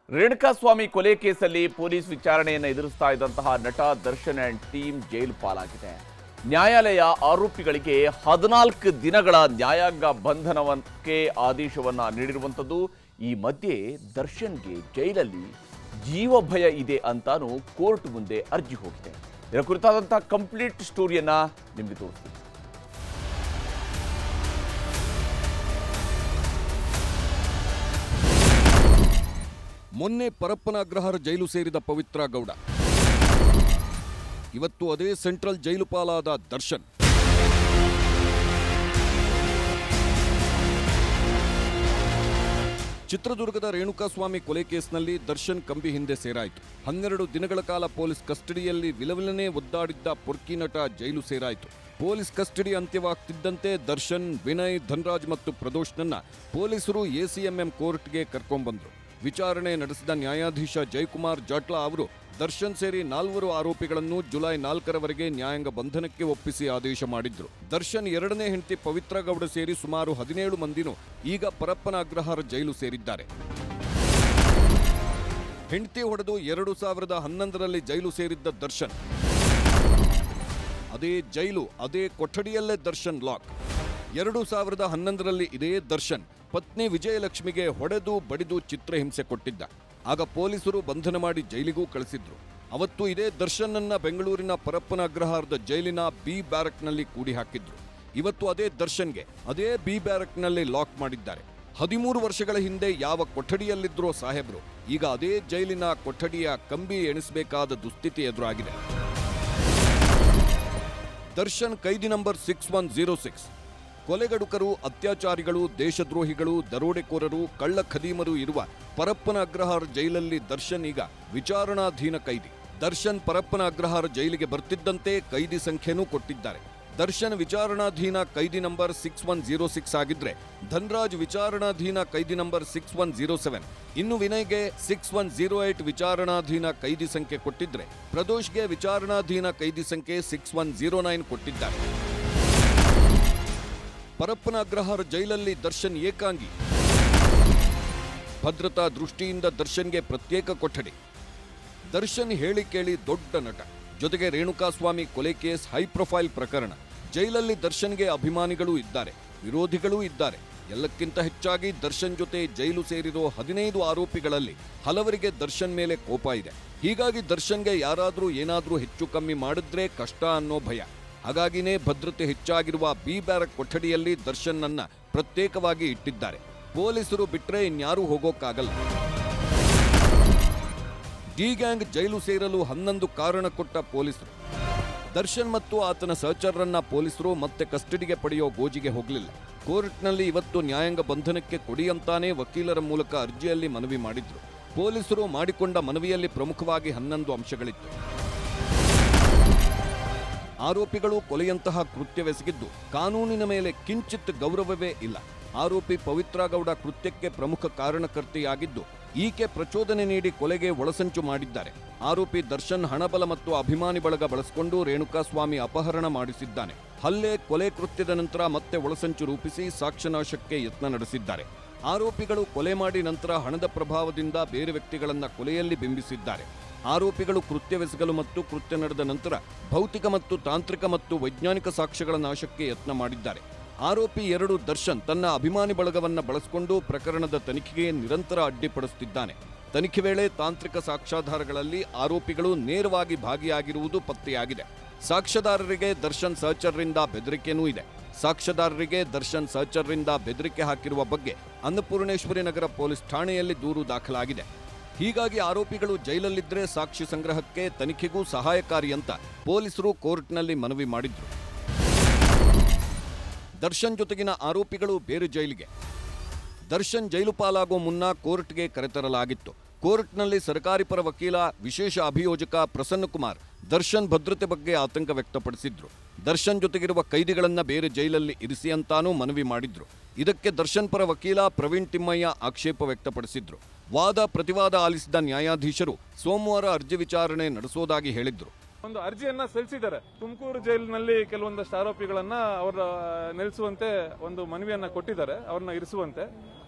ರೇಣುಕಾಸ್ವಾಮಿ ಕೊಲೆ ಕೇಸಲ್ಲಿ ಪೊಲೀಸ್ ವಿಚಾರಣೆಯನ್ನು ಎದುರಿಸ್ತಾ ಇದ್ದಂತಹ ನಟ ದರ್ಶನ್ ಅಂಡ್ ಟೀಮ್ ಜೈಲು ಪಾಲಾಗಿದೆ ನ್ಯಾಯಾಲಯ ಆರೋಪಿಗಳಿಗೆ ಹದಿನಾಲ್ಕು ದಿನಗಳ ನ್ಯಾಯಾಂಗ ಬಂಧನಕ್ಕೆ ಆದೇಶವನ್ನ ನೀಡಿರುವಂಥದ್ದು ಈ ಮಧ್ಯೆ ದರ್ಶನ್ಗೆ ಜೈಲಲ್ಲಿ ಜೀವ ಭಯ ಇದೆ ಅಂತಾನು ಕೋರ್ಟ್ ಮುಂದೆ ಅರ್ಜಿ ಹೋಗಿದೆ ಇದರ ಕುರಿತಾದಂತಹ ಕಂಪ್ಲೀಟ್ ಸ್ಟೋರಿಯನ್ನ ನಿಮಗೆ ತೋರಿಸ್ತೀನಿ ಮೊನ್ನೆ ಪರಪ್ಪನ ಅಗ್ರಹಾರ ಜೈಲು ಸೇರಿದ ಪವಿತ್ರ ಗೌಡ ಇವತ್ತು ಅದೇ ಸೆಂಟ್ರಲ್ ಜೈಲು ಪಾಲಾದ ದರ್ಶನ್ ಚಿತ್ರದುರ್ಗದ ರೇಣುಕಾಸ್ವಾಮಿ ಕೊಲೆ ಕೇಸ್ನಲ್ಲಿ ದರ್ಶನ್ ಕಂಬಿ ಹಿಂದೆ ಸೇರಾಯಿತು ಹನ್ನೆರಡು ದಿನಗಳ ಕಾಲ ಪೊಲೀಸ್ ಕಸ್ಟಡಿಯಲ್ಲಿ ವಿಲವಿಲನೆ ಒದ್ದಾಡಿದ್ದ ಪೊರ್ಕಿ ನಟ ಜೈಲು ಸೇರಾಯಿತು ಪೊಲೀಸ್ ಕಸ್ಟಡಿ ಅಂತ್ಯವಾಗ್ತಿದ್ದಂತೆ ದರ್ಶನ್ ವಿನಯ್ ಧನ್ರಾಜ್ ಮತ್ತು ಪ್ರದೋಷ್ನನ್ನ ಪೊಲೀಸರು ಎಸಿಎಂಎಂ ಕೋರ್ಟ್ಗೆ ಕರ್ಕೊಂಡ್ಬಂದ್ರು ವಿಚಾರಣೆ ನಡೆಸಿದ ನ್ಯಾಯಾಧೀಶ ಜಯಕುಮಾರ್ ಜಾಟ್ಲಾ ಅವರು ದರ್ಶನ್ ಸೇರಿ ನಾಲ್ವರು ಆರೋಪಿಗಳನ್ನು ಜುಲೈ ನಾಲ್ಕರವರೆಗೆ ನ್ಯಾಯಾಂಗ ಬಂಧನಕ್ಕೆ ಒಪ್ಪಿಸಿ ಆದೇಶ ಮಾಡಿದ್ರು ದರ್ಶನ್ ಎರಡನೇ ಹೆಂಡತಿ ಪವಿತ್ರ ಗೌಡ ಸೇರಿ ಸುಮಾರು ಹದಿನೇಳು ಮಂದಿನೂ ಈಗ ಪರಪ್ಪನ ಅಗ್ರಹಾರ ಜೈಲು ಸೇರಿದ್ದಾರೆ ಹೆಂಡತಿ ಹೊಡೆದು ಎರಡು ಸಾವಿರದ ಹನ್ನೊಂದರಲ್ಲಿ ಜೈಲು ಸೇರಿದ್ದ ದರ್ಶನ್ ಅದೇ ಜೈಲು ಅದೇ ಕೊಠಡಿಯಲ್ಲೇ ದರ್ಶನ್ ಲಾಕ್ ಎರಡು ಸಾವಿರದ ಹನ್ನೊಂದರಲ್ಲಿ ಇದೇ ದರ್ಶನ್ ಪತ್ನಿ ವಿಜಯಲಕ್ಷ್ಮಿಗೆ ಹೊಡೆದು ಬಡಿದು ಚಿತ್ರಹಿಂಸೆ ಕೊಟ್ಟಿದ್ದ ಆಗ ಪೊಲೀಸರು ಬಂಧನ ಮಾಡಿ ಜೈಲಿಗೂ ಕಳಿಸಿದ್ರು ಅವತ್ತು ಇದೇ ದರ್ಶನ್ನನ್ನ ಬೆಂಗಳೂರಿನ ಪರಪ್ಪನ ಅಗ್ರಹಾರದ ಜೈಲಿನ ಬಿ ಬ್ಯಾರಕ್ನಲ್ಲಿ ಕೂಡಿ ಹಾಕಿದ್ರು ಇವತ್ತು ಅದೇ ದರ್ಶನ್ಗೆ ಅದೇ ಬಿ ಬ್ಯಾರಕ್ನಲ್ಲಿ ಲಾಕ್ ಮಾಡಿದ್ದಾರೆ ಹದಿಮೂರು ವರ್ಷಗಳ ಹಿಂದೆ ಯಾವ ಕೊಠಡಿಯಲ್ಲಿದ್ರೋ ಸಾಹೇಬ್ರು ಈಗ ಅದೇ ಜೈಲಿನ ಕೊಠಡಿಯ ಕಂಬಿ ಎಣಿಸಬೇಕಾದ ದುಸ್ಥಿತಿ ಎದುರಾಗಿದೆ ದರ್ಶನ್ ಕೈದಿ number six one zero six ಕೊಲೆಗಡುಕರು ಅತ್ಯಾಚಾರಿಗಳು ದೇಶದ್ರೋಹಿಗಳು ದರೋಡೆಕೋರರು ಕಳ್ಳ ಖದೀಮರು ಇರುವ ಪರಪ್ಪನ ಅಗ್ರಹಾರ ಜೈಲಲ್ಲಿ ದರ್ಶನ್ ಈಗ ವಿಚಾರಣಾಧೀನ ಕೈದಿ ದರ್ಶನ್ ಪರಪ್ಪನ ಅಗ್ರಹಾರ ಜೈಲಿಗೆ ಬರ್ತಿದ್ದಂತೆ ಕೈದಿ ಸಂಖ್ಯೆನೂ ಕೊಟ್ಟಿದ್ದಾರೆ ದರ್ಶನ್ ವಿಚಾರಣಾಧೀನ ಕೈದಿ number six one zero six ಆಗಿದ್ರೆ ಧನ್ರಾಜ್ ವಿಚಾರಣಾಧೀನ ಕೈದಿ number six one zero seven ಇನ್ನು ವಿನಯ್ಗೆ ಸಿಕ್ಸ್ ಒನ್ ಜೀರೋ ಏಟ್ ವಿಚಾರಣಾಧೀನ ಕೈದಿ ಸಂಖ್ಯೆ ಕೊಟ್ಟಿದ್ರೆ ಪ್ರದೋಷ್ಗೆ ವಿಚಾರಣಾಧೀನ ಕೈದಿ ಸಂಖ್ಯೆ ಸಿಕ್ಸ್ ಒನ್ ಜೀರೋ ನೈನ್ ಕೊಟ್ಟಿದ್ದಾರೆ ಪರಪ್ಪನ ಅಗ್ರಹಾರ ಜೈಲಲ್ಲಿ ದರ್ಶನ್ ಏಕಾಂಗಿ ಭದ್ರತಾ ದೃಷ್ಟಿಯಿಂದ ದರ್ಶನ್ಗೆ ಪ್ರತ್ಯೇಕ ಕೊಠಡಿ ದರ್ಶನ್ ಹೇಳಿ ಕೇಳಿ ದೊಡ್ಡ ನಟ ಜೊತೆಗೆ ರೇಣುಕಾಸ್ವಾಮಿ ಕೊಲೆ ಕೇಸ್ ಹೈ ಪ್ರೊಫೈಲ್ ಪ್ರಕರಣ ಜೈಲಲ್ಲಿ ದರ್ಶನ್ಗೆ ಅಭಿಮಾನಿಗಳೂ ಇದ್ದಾರೆ ವಿರೋಧಿಗಳೂ ಇದ್ದಾರೆ ಎಲ್ಲಕ್ಕಿಂತ ಹೆಚ್ಚಾಗಿ ದರ್ಶನ್ ಜೊತೆ ಜೈಲು ಸೇರಿರೋ ಹದಿನೈದು ಆರೋಪಿಗಳಲ್ಲಿ ಹಲವರಿಗೆ ದರ್ಶನ್ ಮೇಲೆ ಕೋಪ ಇದೆ ಹೀಗಾಗಿ ದರ್ಶನ್ಗೆ ಯಾರಾದರೂ ಏನಾದರೂ ಹೆಚ್ಚು ಕಮ್ಮಿ ಮಾಡಿದ್ರೆ ಕಷ್ಟ ಅನ್ನೋ ಭಯ ಹಾಗಾಗಿನೇ ಭದ್ರತೆ ಹೆಚ್ಚಾಗಿರುವ ಬಿ ಬ್ಯಾರಕ್ ಕೊಠಡಿಯಲ್ಲಿ ದರ್ಶನ್ನನ್ನ ಪ್ರತ್ಯೇಕವಾಗಿ ಇಟ್ಟಿದ್ದಾರೆ ಪೊಲೀಸರು ಬಿಟ್ರೆ ಇನ್ಯಾರೂ ಹೋಗೋಕ್ಕಾಗಲ್ಲ ಡಿ ಗ್ಯಾಂಗ್ ಜೈಲು ಸೇರಲು ಹನ್ನೊಂದು ಕಾರಣ ಕೊಟ್ಟ ಪೊಲೀಸರು ದರ್ಶನ್ ಮತ್ತು ಆತನ ಸಹಚರರನ್ನ ಪೊಲೀಸರು ಮತ್ತೆ ಕಸ್ಟಡಿಗೆ ಪಡೆಯೋ ಗೋಜಿಗೆ ಹೋಗಲಿಲ್ಲ ಕೋರ್ಟ್ನಲ್ಲಿ ಇವತ್ತು ನ್ಯಾಯಾಂಗ ಬಂಧನಕ್ಕೆ ಕೊಡಿ ಅಂತಾನೆ ವಕೀಲರ ಮೂಲಕ ಅರ್ಜಿಯಲ್ಲಿ ಮನವಿ ಮಾಡಿದ್ರು ಪೊಲೀಸರು ಮಾಡಿಕೊಂಡ ಮನವಿಯಲ್ಲಿ ಪ್ರಮುಖವಾಗಿ ಹನ್ನೊಂದು ಅಂಶಗಳಿತ್ತು ಆರೋಪಿಗಳು ಕೊಲೆಯಂತಹ ಕೃತ್ಯವೆಸಗಿದ್ದು ಕಾನೂನಿನ ಮೇಲೆ ಕಿಂಚಿತ್ ಗೌರವವೇ ಇಲ್ಲ ಆರೋಪಿ ಪವಿತ್ರ ಗೌಡ ಕೃತ್ಯಕ್ಕೆ ಪ್ರಮುಖ ಕಾರಣಕರ್ತೆಯಾಗಿದ್ದು ಈಕೆ ಪ್ರಚೋದನೆ ನೀಡಿ ಕೊಲೆಗೆ ಒಳಸಂಚು ಮಾಡಿದ್ದಾರೆ ಆರೋಪಿ ದರ್ಶನ್ ಹಣಬಲ ಮತ್ತು ಅಭಿಮಾನಿ ಬಳಗ ಬಳಸಿಕೊಂಡು ರೇಣುಕಾಸ್ವಾಮಿ ಅಪಹರಣ ಮಾಡಿಸಿದ್ದಾನೆ ಹಲ್ಲೆ ಕೊಲೆ ಕೃತ್ಯದ ನಂತರ ಮತ್ತೆ ಒಳಸಂಚು ರೂಪಿಸಿ ಸಾಕ್ಷ್ಯನಾಶಕ್ಕೆ ಯತ್ನ ನಡೆಸಿದ್ದಾರೆ ಆರೋಪಿಗಳು ಕೊಲೆ ಮಾಡಿ ನಂತರ ಹಣದ ಪ್ರಭಾವದಿಂದ ಬೇರೆ ವ್ಯಕ್ತಿಗಳನ್ನ ಕೊಲೆಯಲ್ಲಿ ಬಿಂಬಿಸಿದ್ದಾರೆ ಆರೋಪಿಗಳು ಕೃತ್ಯವೆಸಗಲು ಮತ್ತು ಕೃತ್ಯ ನಡೆದ ನಂತರ ಭೌತಿಕ ಮತ್ತು ತಾಂತ್ರಿಕ ಮತ್ತು ವೈಜ್ಞಾನಿಕ ಸಾಕ್ಷ್ಯಗಳ ನಾಶಕ್ಕೆ ಯತ್ನ ಮಾಡಿದ್ದಾರೆ ಆರೋಪಿ ಎರಡು ದರ್ಶನ್ ತನ್ನ ಅಭಿಮಾನಿ ಬಳಗವನ್ನ ಬಳಸಿಕೊಂಡು ಪ್ರಕರಣದ ತನಿಖೆಗೆ ನಿರಂತರ ಅಡ್ಡಿಪಡಿಸುತ್ತಿದ್ದಾನೆ ತನಿಖೆ ವೇಳೆ ತಾಂತ್ರಿಕ ಸಾಕ್ಷ್ಯಾಧಾರಗಳಲ್ಲಿ ಆರೋಪಿಗಳು ನೇರವಾಗಿ ಭಾಗಿಯಾಗಿರುವುದು ಪತ್ತೆಯಾಗಿದೆ ಸಾಕ್ಷ್ಯದಾರರಿಗೆ ದರ್ಶನ್ ಸಹಚರರಿಂದ ಬೆದರಿಕೆನೂ ಇದೆ ಸಾಕ್ಷ್ಯದಾರರಿಗೆ ದರ್ಶನ್ ಸಹಚರರಿಂದ ಬೆದರಿಕೆ ಹಾಕಿರುವ ಬಗ್ಗೆ ಅನ್ನಪೂರ್ಣೇಶ್ವರಿ ನಗರ ಪೊಲೀಸ್ ಠಾಣೆಯಲ್ಲಿ ದೂರು ದಾಖಲಾಗಿದೆ ಹೀಗಾಗಿ ಆರೋಪಿಗಳು ಜೈಲಲ್ಲಿದ್ರೆ ಸಾಕ್ಷಿ ಸಂಗ್ರಹಕ್ಕೆ ತನಿಖೆಗೂ ಸಹಾಯಕಾರಿ ಅಂತ ಪೊಲೀಸರು ಕೋರ್ಟ್ನಲ್ಲಿ ಮನವಿ ಮಾಡಿದ್ರು ದರ್ಶನ್ ಜೊತೆಗಿನ ಆರೋಪಿಗಳು ಬೇರೆ ಜೈಲಿಗೆ ದರ್ಶನ್ ಜೈಲು ಪಾಲಾಗೋ ಮುನ್ನ ಕೋರ್ಟ್ಗೆ ಕರೆತರಲಾಗಿತ್ತು ಕೋರ್ಟ್ನಲ್ಲಿ ಸರ್ಕಾರಿ ಪರ ವಕೀಲ ವಿಶೇಷ ಅಭಿಯೋಜಕ ಪ್ರಸನ್ನ ಕುಮಾರ್ ದರ್ಶನ್ ಭದ್ರತೆ ಬಗ್ಗೆ ಆತಂಕ ವ್ಯಕ್ತಪಡಿಸಿದ್ರು ದರ್ಶನ್ ಜೊತೆಗಿರುವ ಕೈದಿಗಳನ್ನ ಬೇರೆ ಜೈಲಲ್ಲಿ ಇರಿಸಿ ಅಂತಾನೂ ಮನವಿ ಮಾಡಿದ್ರು ಇದಕ್ಕೆ ದರ್ಶನ್ ಪರ ವಕೀಲ ಪ್ರವೀಣ್ ತಿಮ್ಮಯ್ಯ ಆಕ್ಷೇಪ ವ್ಯಕ್ತಪಡಿಸಿದ್ರು ವಾದ ಪ್ರತಿವಾದ ಆಲಿಸಿದ ನ್ಯಾಯಾಧೀಶರು ಸೋಮವಾರ ಅರ್ಜಿ ವಿಚಾರಣೆ ನಡೆಸೋದಾಗಿ ಹೇಳಿದ್ರು ಒಂದು ಅರ್ಜಿಯನ್ನ ಸಲ್ಲಿಸಿದ್ದಾರೆ ತುಮಕೂರು ಜೈಲಿನಲ್ಲಿ ಕೆಲವೊಂದಷ್ಟು ಆರೋಪಿಗಳನ್ನ ಅವರ ನಿಲ್ಲಿಸುವಂತೆ ಒಂದು ಮನವಿಯನ್ನ ಕೊಟ್ಟಿದ್ದಾರೆ ಅವ್ರನ್ನ ಇರಿಸುವಂತೆ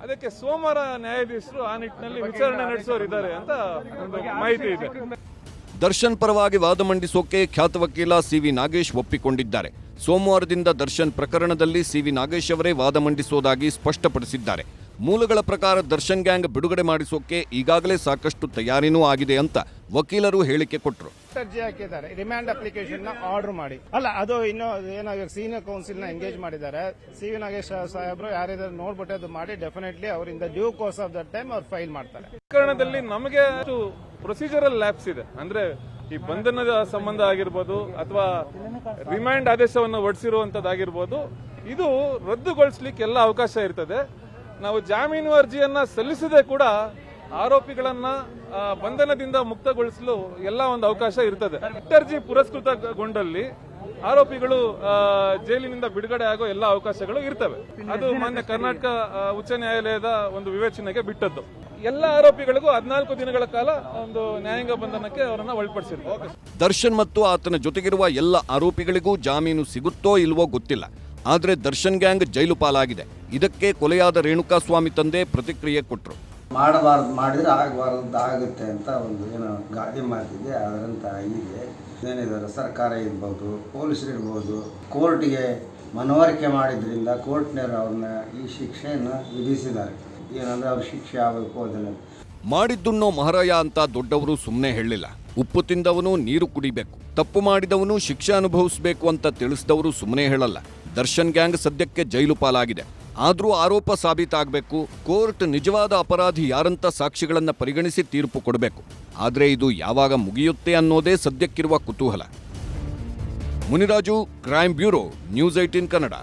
ಅದಕ್ಕೆ ಸೋಮವಾರ ನ್ಯಾಯಾಧೀಶರು ಆ ನಿಟ್ಟಿನಲ್ಲಿ ವಿಚಾರಣೆ ನಡೆಸೋರು ಇದ್ದಾರೆ ಅಂತ ಒಂದು ಮಾಹಿತಿ ಇದೆ ದರ್ಶನ್ ಪರವಾಗಿ ವಾದ ಮಂಡಿಸೋಕೆ ಖ್ಯಾತ ವಕೀಲ ಸಿವಿ ನಾಗೇಶ್ ಒಪ್ಪಿಕೊಂಡಿದ್ದಾರೆ ಸೋಮವಾರದಿಂದ ದರ್ಶನ್ ಪ್ರಕರಣದಲ್ಲಿ ಸಿವಿ ನಾಗೇಶ್ ಅವರೇ ವಾದ ಮಂಡಿಸೋದಾಗಿ ಸ್ಪಷ್ಟಪಡಿಸಿದ್ದಾರೆ ಮೂಲಗಳ ಪ್ರಕಾರ ದರ್ಶನ್ ಗ್ಯಾಂಗ್ ಬಿಡುಗಡೆ ಮಾಡಿಸೋಕೆ ಈಗಾಗಲೇ ಸಾಕಷ್ಟು ತಯಾರಿನೂ ಆಗಿದೆ ಅಂತ ವಕೀಲರು ಹೇಳಿಕೆ ಕೊಟ್ಟರು ಅರ್ಜಿ ಹಾಕಿದ್ದಾರೆ ರಿಮ್ಯಾಂಡ್ ಅಪ್ಲಿಕೇಶನ್ ನ ಆರ್ಡರ್ ಮಾಡಿ ಅಲ್ಲ ಅದು ಇನ್ನು ಏನೋ ಇವಾಗ ಸೀನಿಯರ್ ಕೌನ್ಸಿಲ್ ನ ಎಂಗೇಜ್ ಮಾಡಿದ್ದಾರೆ ಸಿ ವಿ ನಾಗೇಶ್ ಸಾಹೇಬ್ರು ಯಾರಿದಾರು ನೋಡ್ಬಿಟ್ಟು ಅದು ಮಾಡಿ ಡೆಫಿನೆಟ್ಲಿ ಅವರಿಂದ due course of that time ಅವ್ರು ಫೈಲ್ ಮಾಡ್ತಾರೆ ಪ್ರಕರಣದಲ್ಲಿ ನಮಗೆ ಪ್ರೊಸೀಜರಲ್ ಲ್ಯಾಪ್ಸ್ ಇದೆ ಅಂದ್ರೆ ಈ ಬಂಧನದ ಸಂಬಂಧ ಆಗಿರ್ಬೋದು ಅಥವಾ ರಿಮೈಂಡ್ ಆದೇಶವನ್ನು ಹೊರಡಿಸಿರುವಂತದ್ದಾಗಿರ್ಬೋದು ಇದು ರದ್ದುಗೊಳಿಸ್ಲಿಕ್ಕೆ ಎಲ್ಲ ಅವಕಾಶ ಇರ್ತದೆ ನಾವು ಜಾಮೀನು ಅರ್ಜಿಯನ್ನ ಸಲ್ಲಿಸದೆ ಕೂಡ ಆರೋಪಿಗಳನ್ನ ಆ, ಬಂಧನದಿಂದ ಮುಕ್ತಗೊಳಿಸಲು ಎಲ್ಲ ಒಂದು ಅವಕಾಶ ಇರ್ತದೆ ರಿಟ್ ಅರ್ಜಿ ಪುರಸ್ಕೃತಗೊಂಡಲ್ಲಿ ಆರೋಪಿಗಳು ಆ, ಜೈಲಿನಿಂದ ಬಿಡುಗಡೆ ಆಗೋ ಎಲ್ಲ ಅವಕಾಶಗಳು ಇರ್ತವೆ ಅದು ಮಾನ್ಯ ಕರ್ನಾಟಕ ಆ, ಉಚ್ಚ ನ್ಯಾಯಾಲಯದ ಒಂದು ವಿವೇಚನೆಗೆ ಬಿಟ್ಟದ್ದು ಎಲ್ಲ ಆರೋಪಿಗಳಿಗೂ ಹದಿನಾಲ್ಕು ದಿನಗಳ ಕಾಲ ಒಂದು ನ್ಯಾಯಾಂಗ ಬಂಧನಕ್ಕೆ ಅವರನ್ನ ಒಳಪಡಿಸಿರ್ತಾರೆ ದರ್ಶನ್ ಮತ್ತು ಆತನ ಜೊತೆಗಿರುವ ಎಲ್ಲ ಆರೋಪಿಗಳಿಗೂ ಜಾಮೀನು ಸಿಗುತ್ತೋ ಇಲ್ವೋ ಗೊತ್ತಿಲ್ಲ ಆದರೆ ದರ್ಶನ್ ಗ್ಯಾಂಗ್ ಜೈಲು ಪಾಲಾಗಿದೆ ಇದಕ್ಕೆ ಕೊಲೆಯಾದ ರೇಣುಕಾಸ್ವಾಮಿ ತಂದೆ ಪ್ರತಿಕ್ರಿಯೆ ಕೊಟ್ಟರು ಮಾಡಬಾರ್ದು ಮಾಡಿದ್ರೆ ಆಗಬಾರ್ದು ಆಗುತ್ತೆ ಅಂತ ಒಂದು ಏನೋ ಗಾದೆ ಮಾತಿದೆ ಅದರಂತ ಆಗಿದೆ ಏನಿದ್ದಾರೆ ಸರ್ಕಾರ ಇರ್ಬೋದು ಪೊಲೀಸರು ಇರ್ಬೋದು ಕೋರ್ಟ್ಗೆ ಮನವರಿಕೆ ಮಾಡಿದ್ರಿಂದ ಕೋರ್ಟ್ನವರು ಅವ್ರನ್ನ ಈ ಶಿಕ್ಷೆಯನ್ನು ವಿಧಿಸಿದ್ದಾರೆ ಏನಂದ್ರೆ ಅವ್ರ ಶಿಕ್ಷೆ ಆಗಬೇಕು ಅದನ್ನು ಮಾಡಿದ್ದುಣ್ಣೋ ಮಹಾರಾಯ ಅಂತ ದೊಡ್ಡವರು ಸುಮ್ಮನೆ ಹೇಳಿಲ್ಲ ಉಪ್ಪು ತಿಂದವನು ನೀರು ಕುಡಿಬೇಕು ತಪ್ಪು ಮಾಡಿದವನು ಶಿಕ್ಷೆ ಅನುಭವಿಸಬೇಕು ಅಂತ ತಿಳಿಸಿದವರು ಸುಮ್ಮನೆ ಹೇಳಲ್ಲ ದರ್ಶನ್ ಗ್ಯಾಂಗ್ ಸದ್ಯಕ್ಕೆ ಜೈಲು ಪಾಲಾಗಿದೆ ಆದರೂ ಆರೋಪ ಸಾಬೀತಾಗಬೇಕು ಕೋರ್ಟ್ ನಿಜವಾದ ಅಪರಾಧಿ ಯಾರಂತ ಸಾಕ್ಷಿಗಳನ್ನ ಪರಿಗಣಿಸಿ ತೀರ್ಪು ಕೊಡಬೇಕು ಆದರೆ ಇದು ಯಾವಾಗ ಮುಗಿಯುತ್ತೆ ಅನ್ನೋದೇ ಸದ್ಯಕ್ಕಿರುವ ಕುತೂಹಲ Muniraju crime bureau news eighteen Kannada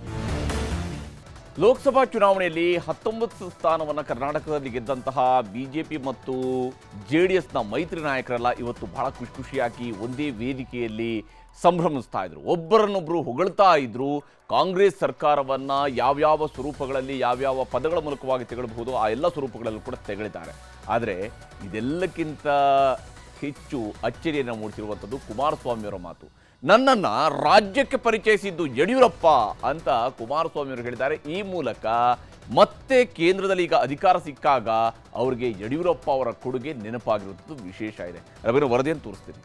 ಲೋಕಸಭಾ ಚುನಾವಣೆಯಲ್ಲಿ ಹತ್ತೊಂಬತ್ತು ಸ್ಥಾನವನ್ನು ಕರ್ನಾಟಕದಲ್ಲಿ ಗೆದ್ದಂತಹ ಬಿಜೆಪಿ ಮತ್ತು ಜೆ ಡಿ ಎಸ್ನ ಮೈತ್ರಿ ನಾಯಕರೆಲ್ಲ ಇವತ್ತು ಬಹಳ ಖುಷಿ ಖುಷಿಯಾಗಿ ಒಂದೇ ವೇದಿಕೆಯಲ್ಲಿ ಸಂಭ್ರಮಿಸ್ತಾ ಇದ್ರು ಒಬ್ಬರನ್ನೊಬ್ಬರು ಹೊಗಳ್ತಾ ಇದ್ರು ಕಾಂಗ್ರೆಸ್ ಸರ್ಕಾರವನ್ನ ಯಾವ್ಯಾವ ಸ್ವರೂಪಗಳಲ್ಲಿ ಯಾವ್ಯಾವ ಪದಗಳ ಮೂಲಕವಾಗಿ ತೆಗೆಳಬಹುದು ಆ ಎಲ್ಲ ಸ್ವರೂಪಗಳಲ್ಲೂ ಕೂಡ ತೆಗಳಿದ್ದಾರೆ ಆದರೆ ಇದೆಲ್ಲಕ್ಕಿಂತ ಹೆಚ್ಚು ಅಚ್ಚರಿಯನ್ನು ಮೂಡಿಸಿರುವಂಥದ್ದು ಕುಮಾರಸ್ವಾಮಿಯವರ ಮಾತು ನನ್ನನ್ನ ರಾಜ್ಯಕ್ಕೆ ಪರಿಚಯಿಸಿದ್ದು ಯಡಿಯೂರಪ್ಪ ಅಂತ ಕುಮಾರಸ್ವಾಮಿ ಅವರು ಹೇಳಿದ್ದಾರೆ ಈ ಮೂಲಕ ಮತ್ತೆ ಕೇಂದ್ರದಲ್ಲಿ ಈಗ ಅಧಿಕಾರ ಸಿಕ್ಕಾಗ ಅವರಿಗೆ ಯಡಿಯೂರಪ್ಪ ಅವರ ಕೊಡುಗೆ ನೆನಪಾಗಿರುವಂಥದ್ದು ವಿಶೇಷ ಇದೆ ರವೀಂದ್ರ ವರದಿಯನ್ನು ತೋರಿಸ್ತೀನಿ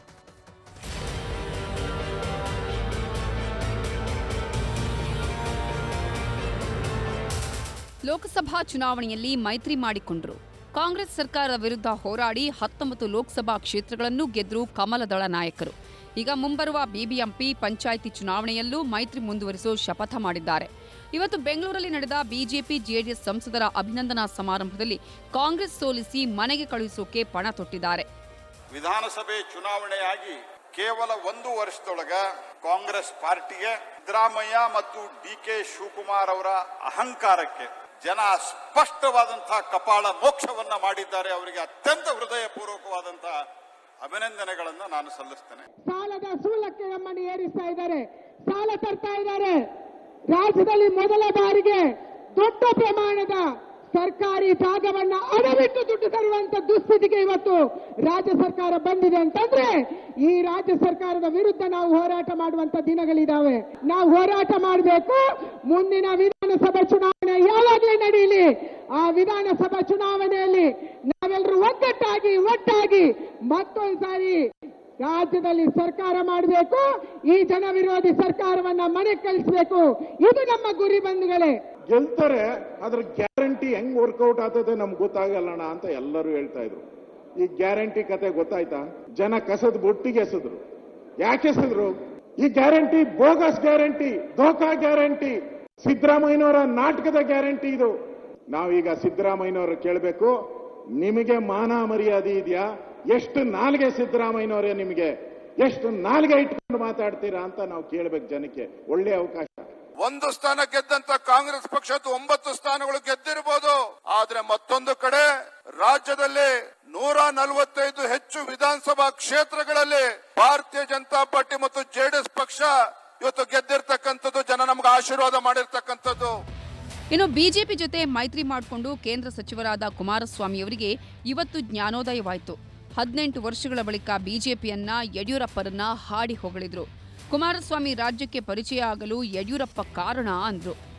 ಲೋಕಸಭಾ ಚುನಾವಣೆಯಲ್ಲಿ ಮೈತ್ರಿ ಮಾಡಿಕೊಂಡರು ಕಾಂಗ್ರೆಸ್ ಸರ್ಕಾರದ ವಿರುದ್ಧ ಹೋರಾಡಿ ಹತ್ತೊಂಬತ್ತು ಲೋಕಸಭಾ ಕ್ಷೇತ್ರಗಳನ್ನು ಗೆದ್ರು ಕಮಲದಳ ನಾಯಕರು ಈಗ ಮುಂಬರುವ ಬಿಬಿಎಂಪಿ ಪಂಚಾಯಿತಿ ಚುನಾವಣೆಯಲ್ಲೂ ಮೈತ್ರಿ ಮುಂದುವರಿಸೋ ಶಪಥ ಮಾಡಿದ್ದಾರೆ ಇವತ್ತು ಬೆಂಗಳೂರಲ್ಲಿ ನಡೆದ ಬಿಜೆಪಿ ಜೆಡಿಎಸ್ ಸಂಸದರ ಅಭಿನಂದನಾ ಸಮಾರಂಭದಲ್ಲಿ ಕಾಂಗ್ರೆಸ್ ಸೋಲಿಸಿ ಮನೆಗೆ ಕಳುಹಿಸೋಕೆ ಪಣ ತೊಟ್ಟಿದ್ದಾರೆ ವಿಧಾನಸಭೆ ಚುನಾವಣೆಯಾಗಿ ಕೇವಲ ಒಂದು ವರ್ಷದೊಳಗ ಕಾಂಗ್ರೆಸ್ ಪಾರ್ಟಿಗೆ ಸಿದ್ದರಾಮಯ್ಯ ಮತ್ತು ಡಿ ಕೆ ಶಿವಕುಮಾರ್ ಅವರ ಅಹಂಕಾರಕ್ಕೆ ಜನ ಸ್ಪಷ್ಟವಾದಂತಹ ಕಪಾಳ ಮೋಕ್ಷವನ್ನ ಮಾಡಿದ್ದಾರೆ ಅವರಿಗೆ ಅತ್ಯಂತ ಹೃದಯಪೂರ್ವಕವಾದಂತಹ ಅಭಿನಂದನೆಗಳನ್ನು ನಾನು ಸಲ್ಲಿಸ್ತೇನೆ ಸಾಲದ ಸೂಲಕ್ಕೆ ನಮ್ಮನ್ನು ಏರಿಸ್ತಾ ಇದ್ದಾರೆ ಸಾಲ ತರ್ತಾ ಇದ್ದಾರೆ ರಾಜ್ಯದಲ್ಲಿ ಮೊದಲ ಬಾರಿಗೆ ದೊಡ್ಡ ಪ್ರಮಾಣದ ಸರ್ಕಾರಿ ಜಾಗವನ್ನ ಅಡವಿಟ್ಟು ದುಡ್ಡು ತರುವಂತ ದುಸ್ಥಿತಿಗೆ ಇವತ್ತು ರಾಜ್ಯ ಸರ್ಕಾರ ಬಂದಿದೆ ಅಂತಂದ್ರೆ ಈ ರಾಜ್ಯ ಸರ್ಕಾರದ ವಿರುದ್ಧ ನಾವು ಹೋರಾಟ ಮಾಡುವಂತ ದಿನಗಳಿದಾವೆ ನಾವು ಹೋರಾಟ ಮಾಡಬೇಕು ಮುಂದಿನ ವಿಧಾನಸಭಾ ಚುನಾವಣೆ ಯಾವಾಗಲೇ ನಡೆಯಲಿ ಆ ವಿಧಾನಸಭಾ ಚುನಾವಣೆಯಲ್ಲಿ ನಾವೆಲ್ಲರೂ ಒಗ್ಗಟ್ಟಾಗಿ ಒಟ್ಟಾಗಿ ಮತ್ತೊಂದ್ಸಾರಿ ರಾಜ್ಯದಲ್ಲಿ ಸರ್ಕಾರ ಮಾಡಬೇಕು ಈ ಜನ ವಿರೋಧಿ ಸರ್ಕಾರವನ್ನ ಮನೆ ಕಳಿಸಬೇಕು ಇದು ನಮ್ಮ ಗುರಿ ಬಂಧುಗಳೇ ಗೆಲ್ತಾರೆ ಅದ್ರ ಗ್ಯಾರಂಟಿ ಹೆಂಗ್ ವರ್ಕೌಟ್ ಆಗ್ತದೆ ನಮ್ಗೆ ಗೊತ್ತಾಗಲ್ಲಣ್ಣ ಅಂತ ಎಲ್ಲರೂ ಹೇಳ್ತಾ ಇದ್ರು ಈ ಗ್ಯಾರಂಟಿ ಕತೆ ಗೊತ್ತಾಯ್ತಾ ಜನ ಕಸದ ಬೊಟ್ಟಿಗೆ ಎಸೆದ್ರು ಯಾಕೆ ಎಸೆದ್ರು ಈ ಗ್ಯಾರಂಟಿ ಬೋಗಸ್ ಗ್ಯಾರಂಟಿ ಧೋಕಾ ಗ್ಯಾರಂಟಿ ಸಿದ್ದರಾಮಯ್ಯನವರ ನಾಟಕದ ಗ್ಯಾರಂಟಿ ಇದು ನಾವೀಗ ಸಿದ್ದರಾಮಯ್ಯನವರು ಕೇಳಬೇಕು ನಿಮಗೆ ಮಾನ ಮರ್ಯಾದೆ ಇದೆಯಾ ಎಷ್ಟು ನಾಲ್ಗೆ ಸಿದ್ದರಾಮಯ್ಯನವರೇ ನಿಮಗೆ ಎಷ್ಟು ನಾಲ್ಗೆ ಇಟ್ಕೊಂಡು ಮಾತಾಡ್ತೀರಾ ಅಂತ ನಾವು ಕೇಳ್ಬೇಕು ಜನಕ್ಕೆ ಒಳ್ಳೆ ಅವಕಾಶ ಒಂದು ಸ್ಥಾನ ಗೆದ್ದಂತ ಕಾಂಗ್ರೆಸ್ ಪಕ್ಷದ ಒಂಬತ್ತು ಸ್ಥಾನಗಳು ಗೆದ್ದಿರಬಹುದು ಆದ್ರೆ ಮತ್ತೊಂದು ಕಡೆ ರಾಜ್ಯದಲ್ಲಿ ನೂರ ನಲವತ್ತೈದು ಹೆಚ್ಚು ವಿಧಾನಸಭಾ ಕ್ಷೇತ್ರಗಳಲ್ಲಿ ಭಾರತೀಯ ಜನತಾ ಪಾರ್ಟಿ ಮತ್ತು ಜೆಡಿಎಸ್ ಪಕ್ಷ ಇವತ್ತು ಗೆದ್ದಿರ್ತಕ್ಕಂಥದ್ದು ಜನ ನಮ್ಗೆ ಆಶೀರ್ವಾದ ಮಾಡಿರ್ತಕ್ಕಂಥದ್ದು ಇನ್ನು ಬಿಜೆಪಿ ಜೊತೆ ಮೈತ್ರಿ ಮಾಡಿಕೊಂಡು ಕೇಂದ್ರ ಸಚಿವರಾದ ಕುಮಾರಸ್ವಾಮಿಯವರಿಗೆ ಇವತ್ತು ಜ್ಞಾನೋದಯವಾಯಿತು ಹದಿನೆಂಟು ವರ್ಷಗಳ ಬಳಿಕ ಬಿಜೆಪಿಯನ್ನ ಯಡಿಯೂರಪ್ಪರನ್ನ ಹಾಡಿ ಹೊಗಳಿದ್ರು ಕುಮಾರಸ್ವಾಮಿ ರಾಜ್ಯಕ್ಕೆ ಪರಿಚಯ ಆಗಲು ಯಡಿಯೂರಪ್ಪ ಕಾರಣ ಅಂದ್ರು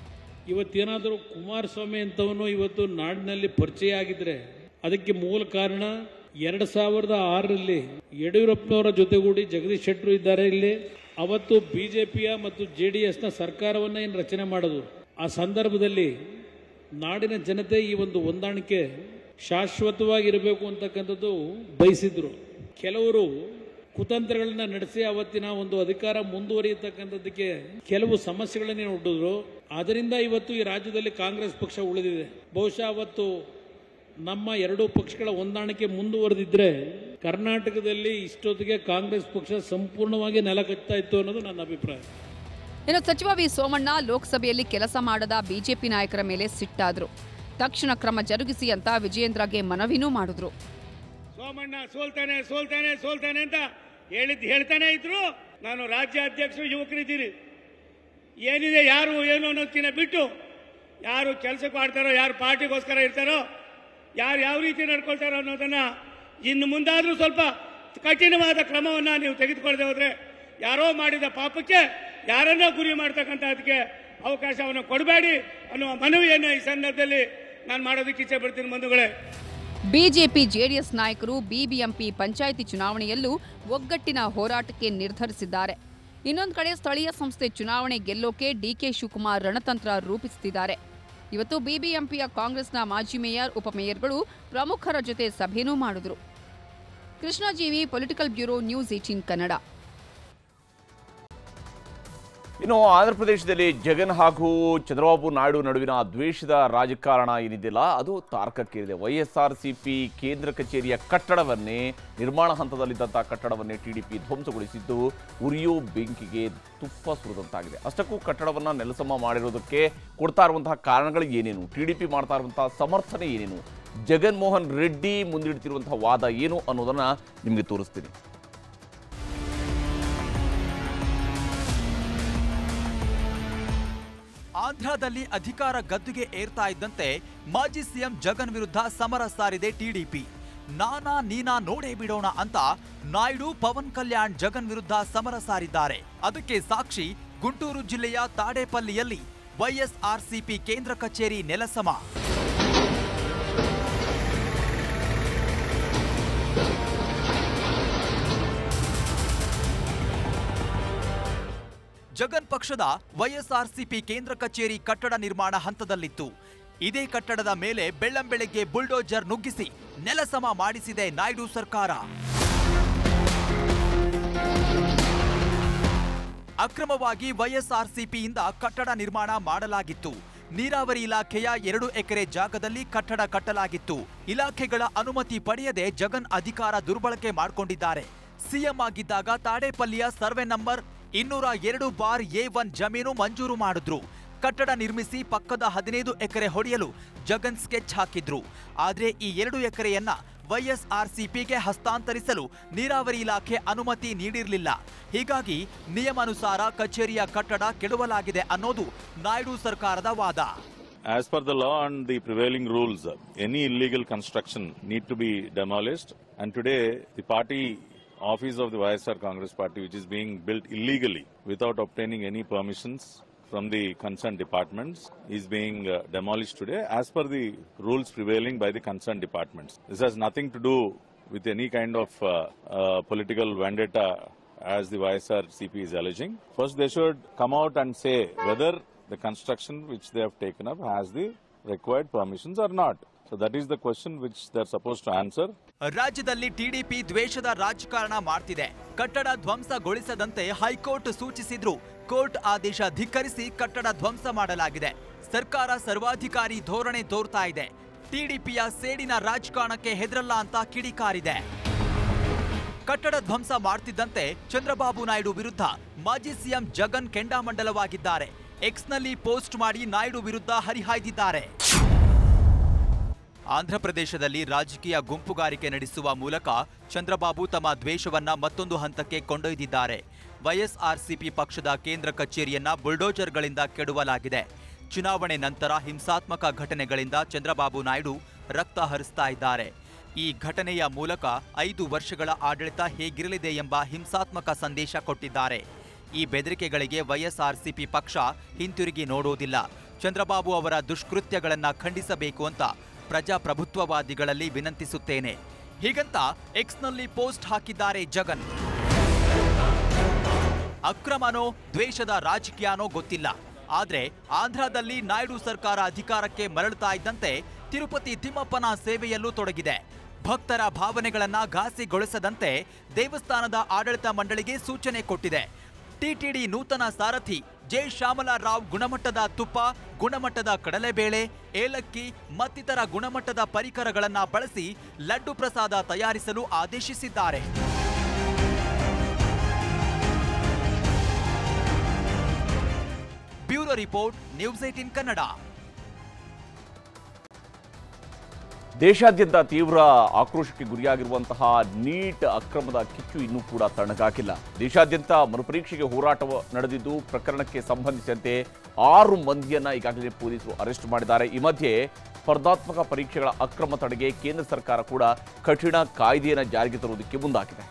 ಇವತ್ತೇನಾದರೂ ಕುಮಾರಸ್ವಾಮಿ ಅಂತವನು ಇವತ್ತು ನಾಡಿನಲ್ಲಿ ಪರಿಚಯ ಆಗಿದ್ರೆ ಅದಕ್ಕೆ ಮೂಲ ಕಾರಣ ಎರಡು ಸಾವಿರದ ಆರರಲ್ಲಿ ಯಡಿಯೂರಪ್ಪನವರ ಜೊತೆಗೂಡಿ ಜಗದೀಶ್ ಶೆಟ್ಟರು ಇದ್ದಾರೆ ಇಲ್ಲಿ ಅವತ್ತು ಬಿಜೆಪಿಯ ಮತ್ತು ಜೆ ಡಿ ಎಸ್ನ ಸರ್ಕಾರವನ್ನು ಏನು ರಚನೆ ಮಾಡೋದು ಆ ಸಂದರ್ಭದಲ್ಲಿ ನಾಡಿನ ಜನತೆ ಈ ಒಂದು ಹೊಂದಾಣಿಕೆ ಶಾಶ್ವತವಾಗಿರಬೇಕು ಅಂತಕ್ಕಂಥದ್ದು ಬಯಸಿದ್ರು ಕೆಲವರು ಕುತಂತ್ರಗಳನ್ನ ನಡೆಸಿ ಅವತ್ತಿನ ಒಂದು ಅಧಿಕಾರ ಮುಂದುವರಿಯತಕ್ಕಂಥದ್ದಕ್ಕೆ ಕೆಲವು ಸಮಸ್ಯೆಗಳನ್ನೇ ಒಡ್ಡಿದ್ರು ಅದರಿಂದ ಇವತ್ತು ಈ ರಾಜ್ಯದಲ್ಲಿ ಕಾಂಗ್ರೆಸ್ ಪಕ್ಷ ಉಳಿದಿದೆ ಬಹುಶಃ ಅವತ್ತು ನಮ್ಮ ಎರಡೂ ಪಕ್ಷಗಳ ಹೊಂದಾಣಿಕೆ ಮುಂದುವರೆದಿದ್ರೆ ಕರ್ನಾಟಕದಲ್ಲಿ ಇಷ್ಟೊತ್ತಿಗೆ ಕಾಂಗ್ರೆಸ್ ಪಕ್ಷ ಸಂಪೂರ್ಣವಾಗಿ ನೆಲ ಕಟ್ತಾ ಇತ್ತು ಅನ್ನೋದು ನನ್ನ ಅಭಿಪ್ರಾಯ ಇನ್ನು ಸಚಿವ ವಿ ಸೋಮಣ್ಣ ಲೋಕಸಭೆಯಲ್ಲಿ ಕೆಲಸ ಮಾಡದ ಬಿಜೆಪಿ ನಾಯಕರ ಮೇಲೆ ಸಿಟ್ಟಾದ್ರು ತಕ್ಷಣ ಕ್ರಮ ಜರುಗಿಸಿ ಅಂತ ವಿಜಯೇಂದ್ರಗೆ ಮನವಿನೂ ಮಾಡಿದ್ರು ಸೋಮಣ್ಣ ಸೋಲ್ತಾನೆ ಸೋಲ್ತಾನೆ ಸೋಲ್ತಾನೆ ಅಂತ ಹೇಳಿದ್ ಹೇಳ್ತಾನೆ ಇದ್ರು ನಾನು ರಾಜ್ಯ ಅಧ್ಯಕ್ಷರು ಯುವಕರಿದ್ದೀರಿ ಏನಿದೆ ಯಾರು ಏನು ಅನ್ನೋದಕ್ಕಿಂತ ಬಿಟ್ಟು ಯಾರು ಕೆಲಸಕ್ಕೆ ಮಾಡ್ತಾರೋ ಯಾರು ಪಾರ್ಟಿಗೋಸ್ಕರ ಇರ್ತಾರೋ ಯಾರು ಯಾವ ರೀತಿ ನಡ್ಕೊಳ್ತಾರೋ ಅನ್ನೋದನ್ನ ಇನ್ನು ಮುಂದಾದ್ರೂ ಸ್ವಲ್ಪ ಕಠಿಣವಾದ ಕ್ರಮವನ್ನ ನೀವು ತೆಗೆದುಕೊಳ್ಳದೆ ಹೋದ್ರೆ ಯಾರೋ ಮಾಡಿದ ಪಾಪಕ್ಕೆ ಯಾರನ್ನೋ ಗುರಿ ಮಾಡ್ತಕ್ಕಂಥ ಅದಕ್ಕೆ ಅವಕಾಶವನ್ನು ಕೊಡಬೇಡಿ ಅನ್ನುವ ಮನವಿಯನ್ನು ಈ ಸಂದರ್ಭದಲ್ಲಿ ನಾನು ಮಾಡೋದಕ್ಕೆ ಇಚ್ಛೆ ಪಡ್ತೀನಿ ಬಂಧುಗಳೇ ಬಿಜೆಪಿ ಜೆಡಿಎಸ್ ನಾಯಕರು ಬಿಬಿಎಂಪಿ ಪಂಚಾಯಿತಿ ಚುನಾವಣೆಯಲ್ಲೂ ಒಗ್ಗಟ್ಟಿನ ಹೋರಾಟಕ್ಕೆ ನಿರ್ಧರಿಸಿದ್ದಾರೆ ಇನ್ನೊಂದು ಕಡೆ ಸ್ಥಳೀಯ ಸಂಸ್ಥೆ ಚುನಾವಣೆ ಗೆಲ್ಲೋಕೆ ಡಿಕೆ ಶಿವಕುಮಾರ್ ರಣತಂತ್ರ ರೂಪಿಸುತ್ತಿದ್ದಾರೆ ಇವತ್ತು ಬಿಬಿಎಂಪಿಯ ಕಾಂಗ್ರೆಸ್ನ ಮಾಜಿ ಮೇಯರ್ ಉಪಮೇಯರ್ಗಳು ಪ್ರಮುಖರ ಜೊತೆ ಸಭೆನೂ ಮಾಡಿದ್ರು Krishnajeevi political bureau news eighteen Kannada ಇನ್ನು ಆಂಧ್ರ ಪ್ರದೇಶದಲ್ಲಿ ಜಗನ್ ಹಾಗೂ ಚಂದ್ರಬಾಬು ನಾಯ್ಡು ನಡುವಿನ ದ್ವೇಷದ ರಾಜಕಾರಣ ಏನಿದೆಯಲ್ಲ ಅದು ತಾರಕಕ್ಕೇರಿದೆ Y S R C P ಕೇಂದ್ರ ಕಚೇರಿಯ ಕಟ್ಟಡವನ್ನೇ ನಿರ್ಮಾಣ ಹಂತದಲ್ಲಿದ್ದಂಥ ಕಟ್ಟಡವನ್ನೇ ಟಿಡಿಪಿ ಧ್ವಂಸಗೊಳಿಸಿದ್ದು ಉರಿಯೋ ಬೆಂಕಿಗೆ ತುಪ್ಪ ಸುರಿದಂತಾಗಿದೆ ಅಷ್ಟಕ್ಕೂ ಕಟ್ಟಡವನ್ನು ನೆಲಸಮ ಮಾಡಿರೋದಕ್ಕೆ ಕೊಡ್ತಾ ಇರುವಂತಹ ಕಾರಣಗಳು ಏನೇನು ಟಿಡಿಪಿ ಮಾಡ್ತಾ ಇರುವಂತಹ ಸಮರ್ಥನೆ ಏನೇನು ಜಗನ್ಮೋಹನ್ ರೆಡ್ಡಿ ಮುಂದಿಡ್ತಿರುವಂತಹ ವಾದ ಏನು ಅನ್ನೋದನ್ನ ನಿಮಗೆ ತೋರಿಸ್ತೀನಿ ಆಂಧ್ರದಲ್ಲಿ ಅಧಿಕಾರ ಗದ್ದುಗೆ ಏರ್ತಾ ಇದ್ದಂತೆ ಮಾಜಿ ಸಿಎಂ ಜಗನ್ ವಿರುದ್ಧ ಸಮರ ಸಾರಿದೆ ಟಿಡಿಪಿ ನಾನಾ ನೀನಾ ನೋಡೇ ಬಿಡೋಣ ಅಂತ ನಾಯ್ಡು ಪವನ್ ಕಲ್ಯಾಣ್ ಜಗನ್ ವಿರುದ್ಧ ಸಮರ ಸಾರಿದ್ದಾರೆ ಅದಕ್ಕೆ ಸಾಕ್ಷಿ ಗುಂಟೂರು ಜಿಲ್ಲೆಯ ತಾಡೇಪಲ್ಲಿಯಲ್ಲಿ ವೈಎಸ್ಆರ್ಸಿಪಿ ಕೇಂದ್ರ ಕಚೇರಿ ನೆಲಸಮ ಜಗನ್ ಪಕ್ಷದ ವೈಎಸ್ಆರ್ಸಿಪಿ ಕೇಂದ್ರ ಕಚೇರಿ ಕಟ್ಟಡ ನಿರ್ಮಾಣ ಹಂತದಲ್ಲಿತ್ತು ಇದೇ ಕಟ್ಟಡದ ಮೇಲೆ ಬೆಳ್ಳಂಬೆಳಗ್ಗೆ ಬುಲ್ಡೋಜರ್ ನುಗ್ಗಿಸಿ ನೆಲಸಮ ಮಾಡಿಸಿದೆ ನಾಯ್ಡು ಸರ್ಕಾರ ಅಕ್ರಮವಾಗಿ ವೈಎಸ್ಆರ್ಸಿಪಿಯಿಂದ ಕಟ್ಟಡ ನಿರ್ಮಾಣ ಮಾಡಲಾಗಿತ್ತು ನೀರಾವರಿ ಇಲಾಖೆಯ ಎರಡು ಎಕರೆ ಜಾಗದಲ್ಲಿ ಕಟ್ಟಡ ಕಟ್ಟಲಾಗಿತ್ತು ಇಲಾಖೆಗಳ ಅನುಮತಿ ಪಡೆಯದೆ ಜಗನ್ ಅಧಿಕಾರ ದುರ್ಬಳಕೆ ಮಾಡಿಕೊಂಡಿದ್ದಾರೆ ಸಿಎಂ ಆಗಿದ್ದಾಗ ತಾಡೇಪಲ್ಲಿಯ ಸರ್ವೆ ನಂಬರ್ ಇನ್ನೂರ ಎರಡು ಬಾರ್ ಎ ಒನ್ ಜಮೀನು ಮಂಜೂರು ಮಾಡಿದ್ರು ಕಟ್ಟಡ ನಿರ್ಮಿಸಿ ಪಕ್ಕದ ಹದಿನೈದು ಎಕರೆ ಹೊಡೆಯಲು ಜಗನ್ ಸ್ಕೆಚ್ ಹಾಕಿದ್ರು ಆದ್ರೆ ಈ ಎರಡು ಎಕರೆಯನ್ನ ವೈಎಸ್ಆರ್ಸಿಪಿಗೆ ಹಸ್ತಾಂತರಿಸಲು ನೀರಾವರಿ ಇಲಾಖೆ ಅನುಮತಿ ನೀಡಿರಲಿಲ್ಲ ಹೀಗಾಗಿ ನಿಯಮಾನುಸಾರ ಕಚೇರಿಯ ಕಟ್ಟಡ ಕೆಡವಲಾಗಿದೆ ಅನ್ನೋದು ನಾಯ್ಡು ಸರ್ಕಾರದ ವಾದ As per the law and the prevailing rules, any illegal construction need to be demolished. And today, the party office of the YSR Congress Party, which is being built illegally without obtaining any permissions from the concerned departments, is being uh, demolished today as per the rules prevailing by the concerned departments. This has nothing to do with any kind of uh, uh, political vendetta as the YSR CP is alleging. First, they should come out and say whether the construction which they have taken up has the required permissions or not. So that is the question which they're supposed to answer. ರಾಜ್ಯದಲ್ಲಿ TDP ದ್ವೇಷದ ರಾಜಕಾರಣ ಮಾಡ್ತಿದೆ ಕಟ್ಟಡ ಧ್ವಂಸಗೊಳಿಸದಂತೆ high court ಸೂಚಿಸಿದ್ರು court ಆದೇಶ ಧಿಕ್ಕರಿಸಿ ಕಟ್ಟಡ ಧ್ವಂಸ ಮಾಡಲಾಗಿದೆ ಸರ್ಕಾರ ಸರ್ವಾಧಿಕಾರಿ ಧೋರಣೆ ತೋರ್ತಾ ಇದೆ ಟಿಡಿಪಿಯ ಸೇಡಿನ ರಾಜಕಾರಣಕ್ಕೆ ಹೆದರಲ್ಲ ಅಂತ ಕಿಡಿಕಾರಿದೆ ಕಟ್ಟಡ ಧ್ವಂಸ ಮಾಡ್ತಿದ್ದಂತೆ ಚಂದ್ರಬಾಬು ನಾಯ್ಡು ವಿರುದ್ಧ ಮಾಜಿ ಸಿಎಂ ಜಗನ್ ಕೆಂಡಾಮಂಡಲವಾಗಿದ್ದಾರೆ ಎಕ್ಸ್ನಲ್ಲಿ ಪೋಸ್ಟ್ ಮಾಡಿ ನಾಯ್ಡು ವಿರುದ್ಧ ಹರಿಹಾಯ್ದಿದ್ದಾರೆ ಆಂಧ್ರಪ್ರದೇಶದಲ್ಲಿ ರಾಜಕೀಯ ಗುಂಪುಗಾರಿಕೆ ನಡೆಸುವ ಮೂಲಕ ಚಂದ್ರಬಾಬು ತಮ್ಮ ದ್ವೇಷವನ್ನ ಮತ್ತೊಂದು ಹಂತಕ್ಕೆ ಕೊಂಡೊಯ್ದಿದ್ದಾರೆ ವೈಎಸ್ಆರ್ಸಿಪಿ ಪಕ್ಷದ ಕೇಂದ್ರ ಕಚೇರಿಯನ್ನ ಬುಲ್ಡೋಜರ್ಗಳಿಂದ ಕೆಡವಲಾಗಿದೆ ಚುನಾವಣೆ ನಂತರ ಹಿಂಸಾತ್ಮಕ ಘಟನೆಗಳಿಂದ ಚಂದ್ರಬಾಬು ನಾಯ್ಡು ರಕ್ತ ಹರಿಸ್ತಾ ಇದ್ದಾರೆ ಈ ಘಟನೆಯ ಮೂಲಕ ಐದು ವರ್ಷಗಳ ಆಡಳಿತ ಹೇಗಿರಲಿದೆ ಎಂಬ ಹಿಂಸಾತ್ಮಕ ಸಂದೇಶ ಕೊಟ್ಟಿದ್ದಾರೆ ಈ ಬೆದರಿಕೆಗಳಿಗೆ ವೈಎಸ್ಆರ್ಸಿಪಿ ಪಕ್ಷ ಹಿಂತಿರುಗಿ ನೋಡೋದಿಲ್ಲ ಚಂದ್ರಬಾಬು ಅವರ ದುಷ್ಕೃತ್ಯಗಳನ್ನ ಖಂಡಿಸಬೇಕು ಅಂತ ಪ್ರಜಾಪ್ರಭುತ್ವವಾದಿಗಳಲ್ಲಿ ವಿನಂತಿಸುತ್ತೇನೆ ಹೀಗಂತ ಎಕ್ಸ್ನಲ್ಲಿ ಪೋಸ್ಟ್ ಹಾಕಿದ್ದಾರೆ ಜಗನ್ ಅಕ್ರಮನೋ ದ್ವೇಷದ ರಾಜಕೀಯನೋ ಗೊತ್ತಿಲ್ಲ ಆದ್ರೆ ಆಂಧ್ರದಲ್ಲಿ ನಾಯ್ಡು ಸರ್ಕಾರ ಅಧಿಕಾರಕ್ಕೆ ಮರಳುತ್ತಾ ಇದ್ದಂತೆ ತಿರುಪತಿ ತಿಮ್ಮಪ್ಪನ ಸೇವೆಯಲ್ಲೂ ತೊಡಗಿದೆ ಭಕ್ತರ ಭಾವನೆಗಳನ್ನ ಘಾಸಿಗೊಳಿಸದಂತೆ ದೇವಸ್ಥಾನದ ಆಡಳಿತ ಮಂಡಳಿಗೆ ಸೂಚನೆ ಕೊಟ್ಟಿದೆ ಟಿಟಿಡಿ ನೂತನ ಸಾರಥಿ ಜೆ ಶ್ಯಾಮಲಾರಾವ್ ಗುಣಮಟ್ಟದ ತುಪ್ಪ ಗುಣಮಟ್ಟದ ಕಡಲೆಬೇಳೆ ಏಲಕ್ಕಿ ಮತ್ತಿತರ ಗುಣಮಟ್ಟದ ಪರಿಕರಗಳನ್ನ ಬಳಸಿ ಲಡ್ಡು ಪ್ರಸಾದ ತಯಾರಿಸಲು ಆದೇಶಿಸಿದ್ದಾರೆ bureau report news eighteen Kannada ದೇಶಾದ್ಯಂತ ತೀವ್ರ ಆಕ್ರೋಶಕ್ಕೆ ಗುರಿಯಾಗಿರುವಂತಹ ನೀಟ್ ಅಕ್ರಮದ ಕಿಚ್ಚು ಇನ್ನೂ ಕೂಡ ತಣ್ಣಗಾಕಿಲ್ಲ ದೇಶಾದ್ಯಂತ ಮರುಪರೀಕ್ಷೆಗೆ ಹೋರಾಟ ನಡೆದಿದ್ದು ಪ್ರಕರಣಕ್ಕೆ ಸಂಬಂಧಿಸಿದಂತೆ ಆರು ಮಂದಿಯನ್ನ ಈಗಾಗಲೇ ಪೊಲೀಸರು ಅರೆಸ್ಟ್ ಮಾಡಿದ್ದಾರೆ ಈ ಮಧ್ಯೆ ಸ್ಪರ್ಧಾತ್ಮಕ ಪರೀಕ್ಷೆಗಳ ಅಕ್ರಮ ತಡೆಗೆ ಕೇಂದ್ರ ಸರ್ಕಾರ ಕೂಡ ಕಠಿಣ ಕಾಯ್ದೆಯನ್ನು ಜಾರಿಗೆ ತರುವುದಕ್ಕೆ ಮುಂದಾಗಿದೆ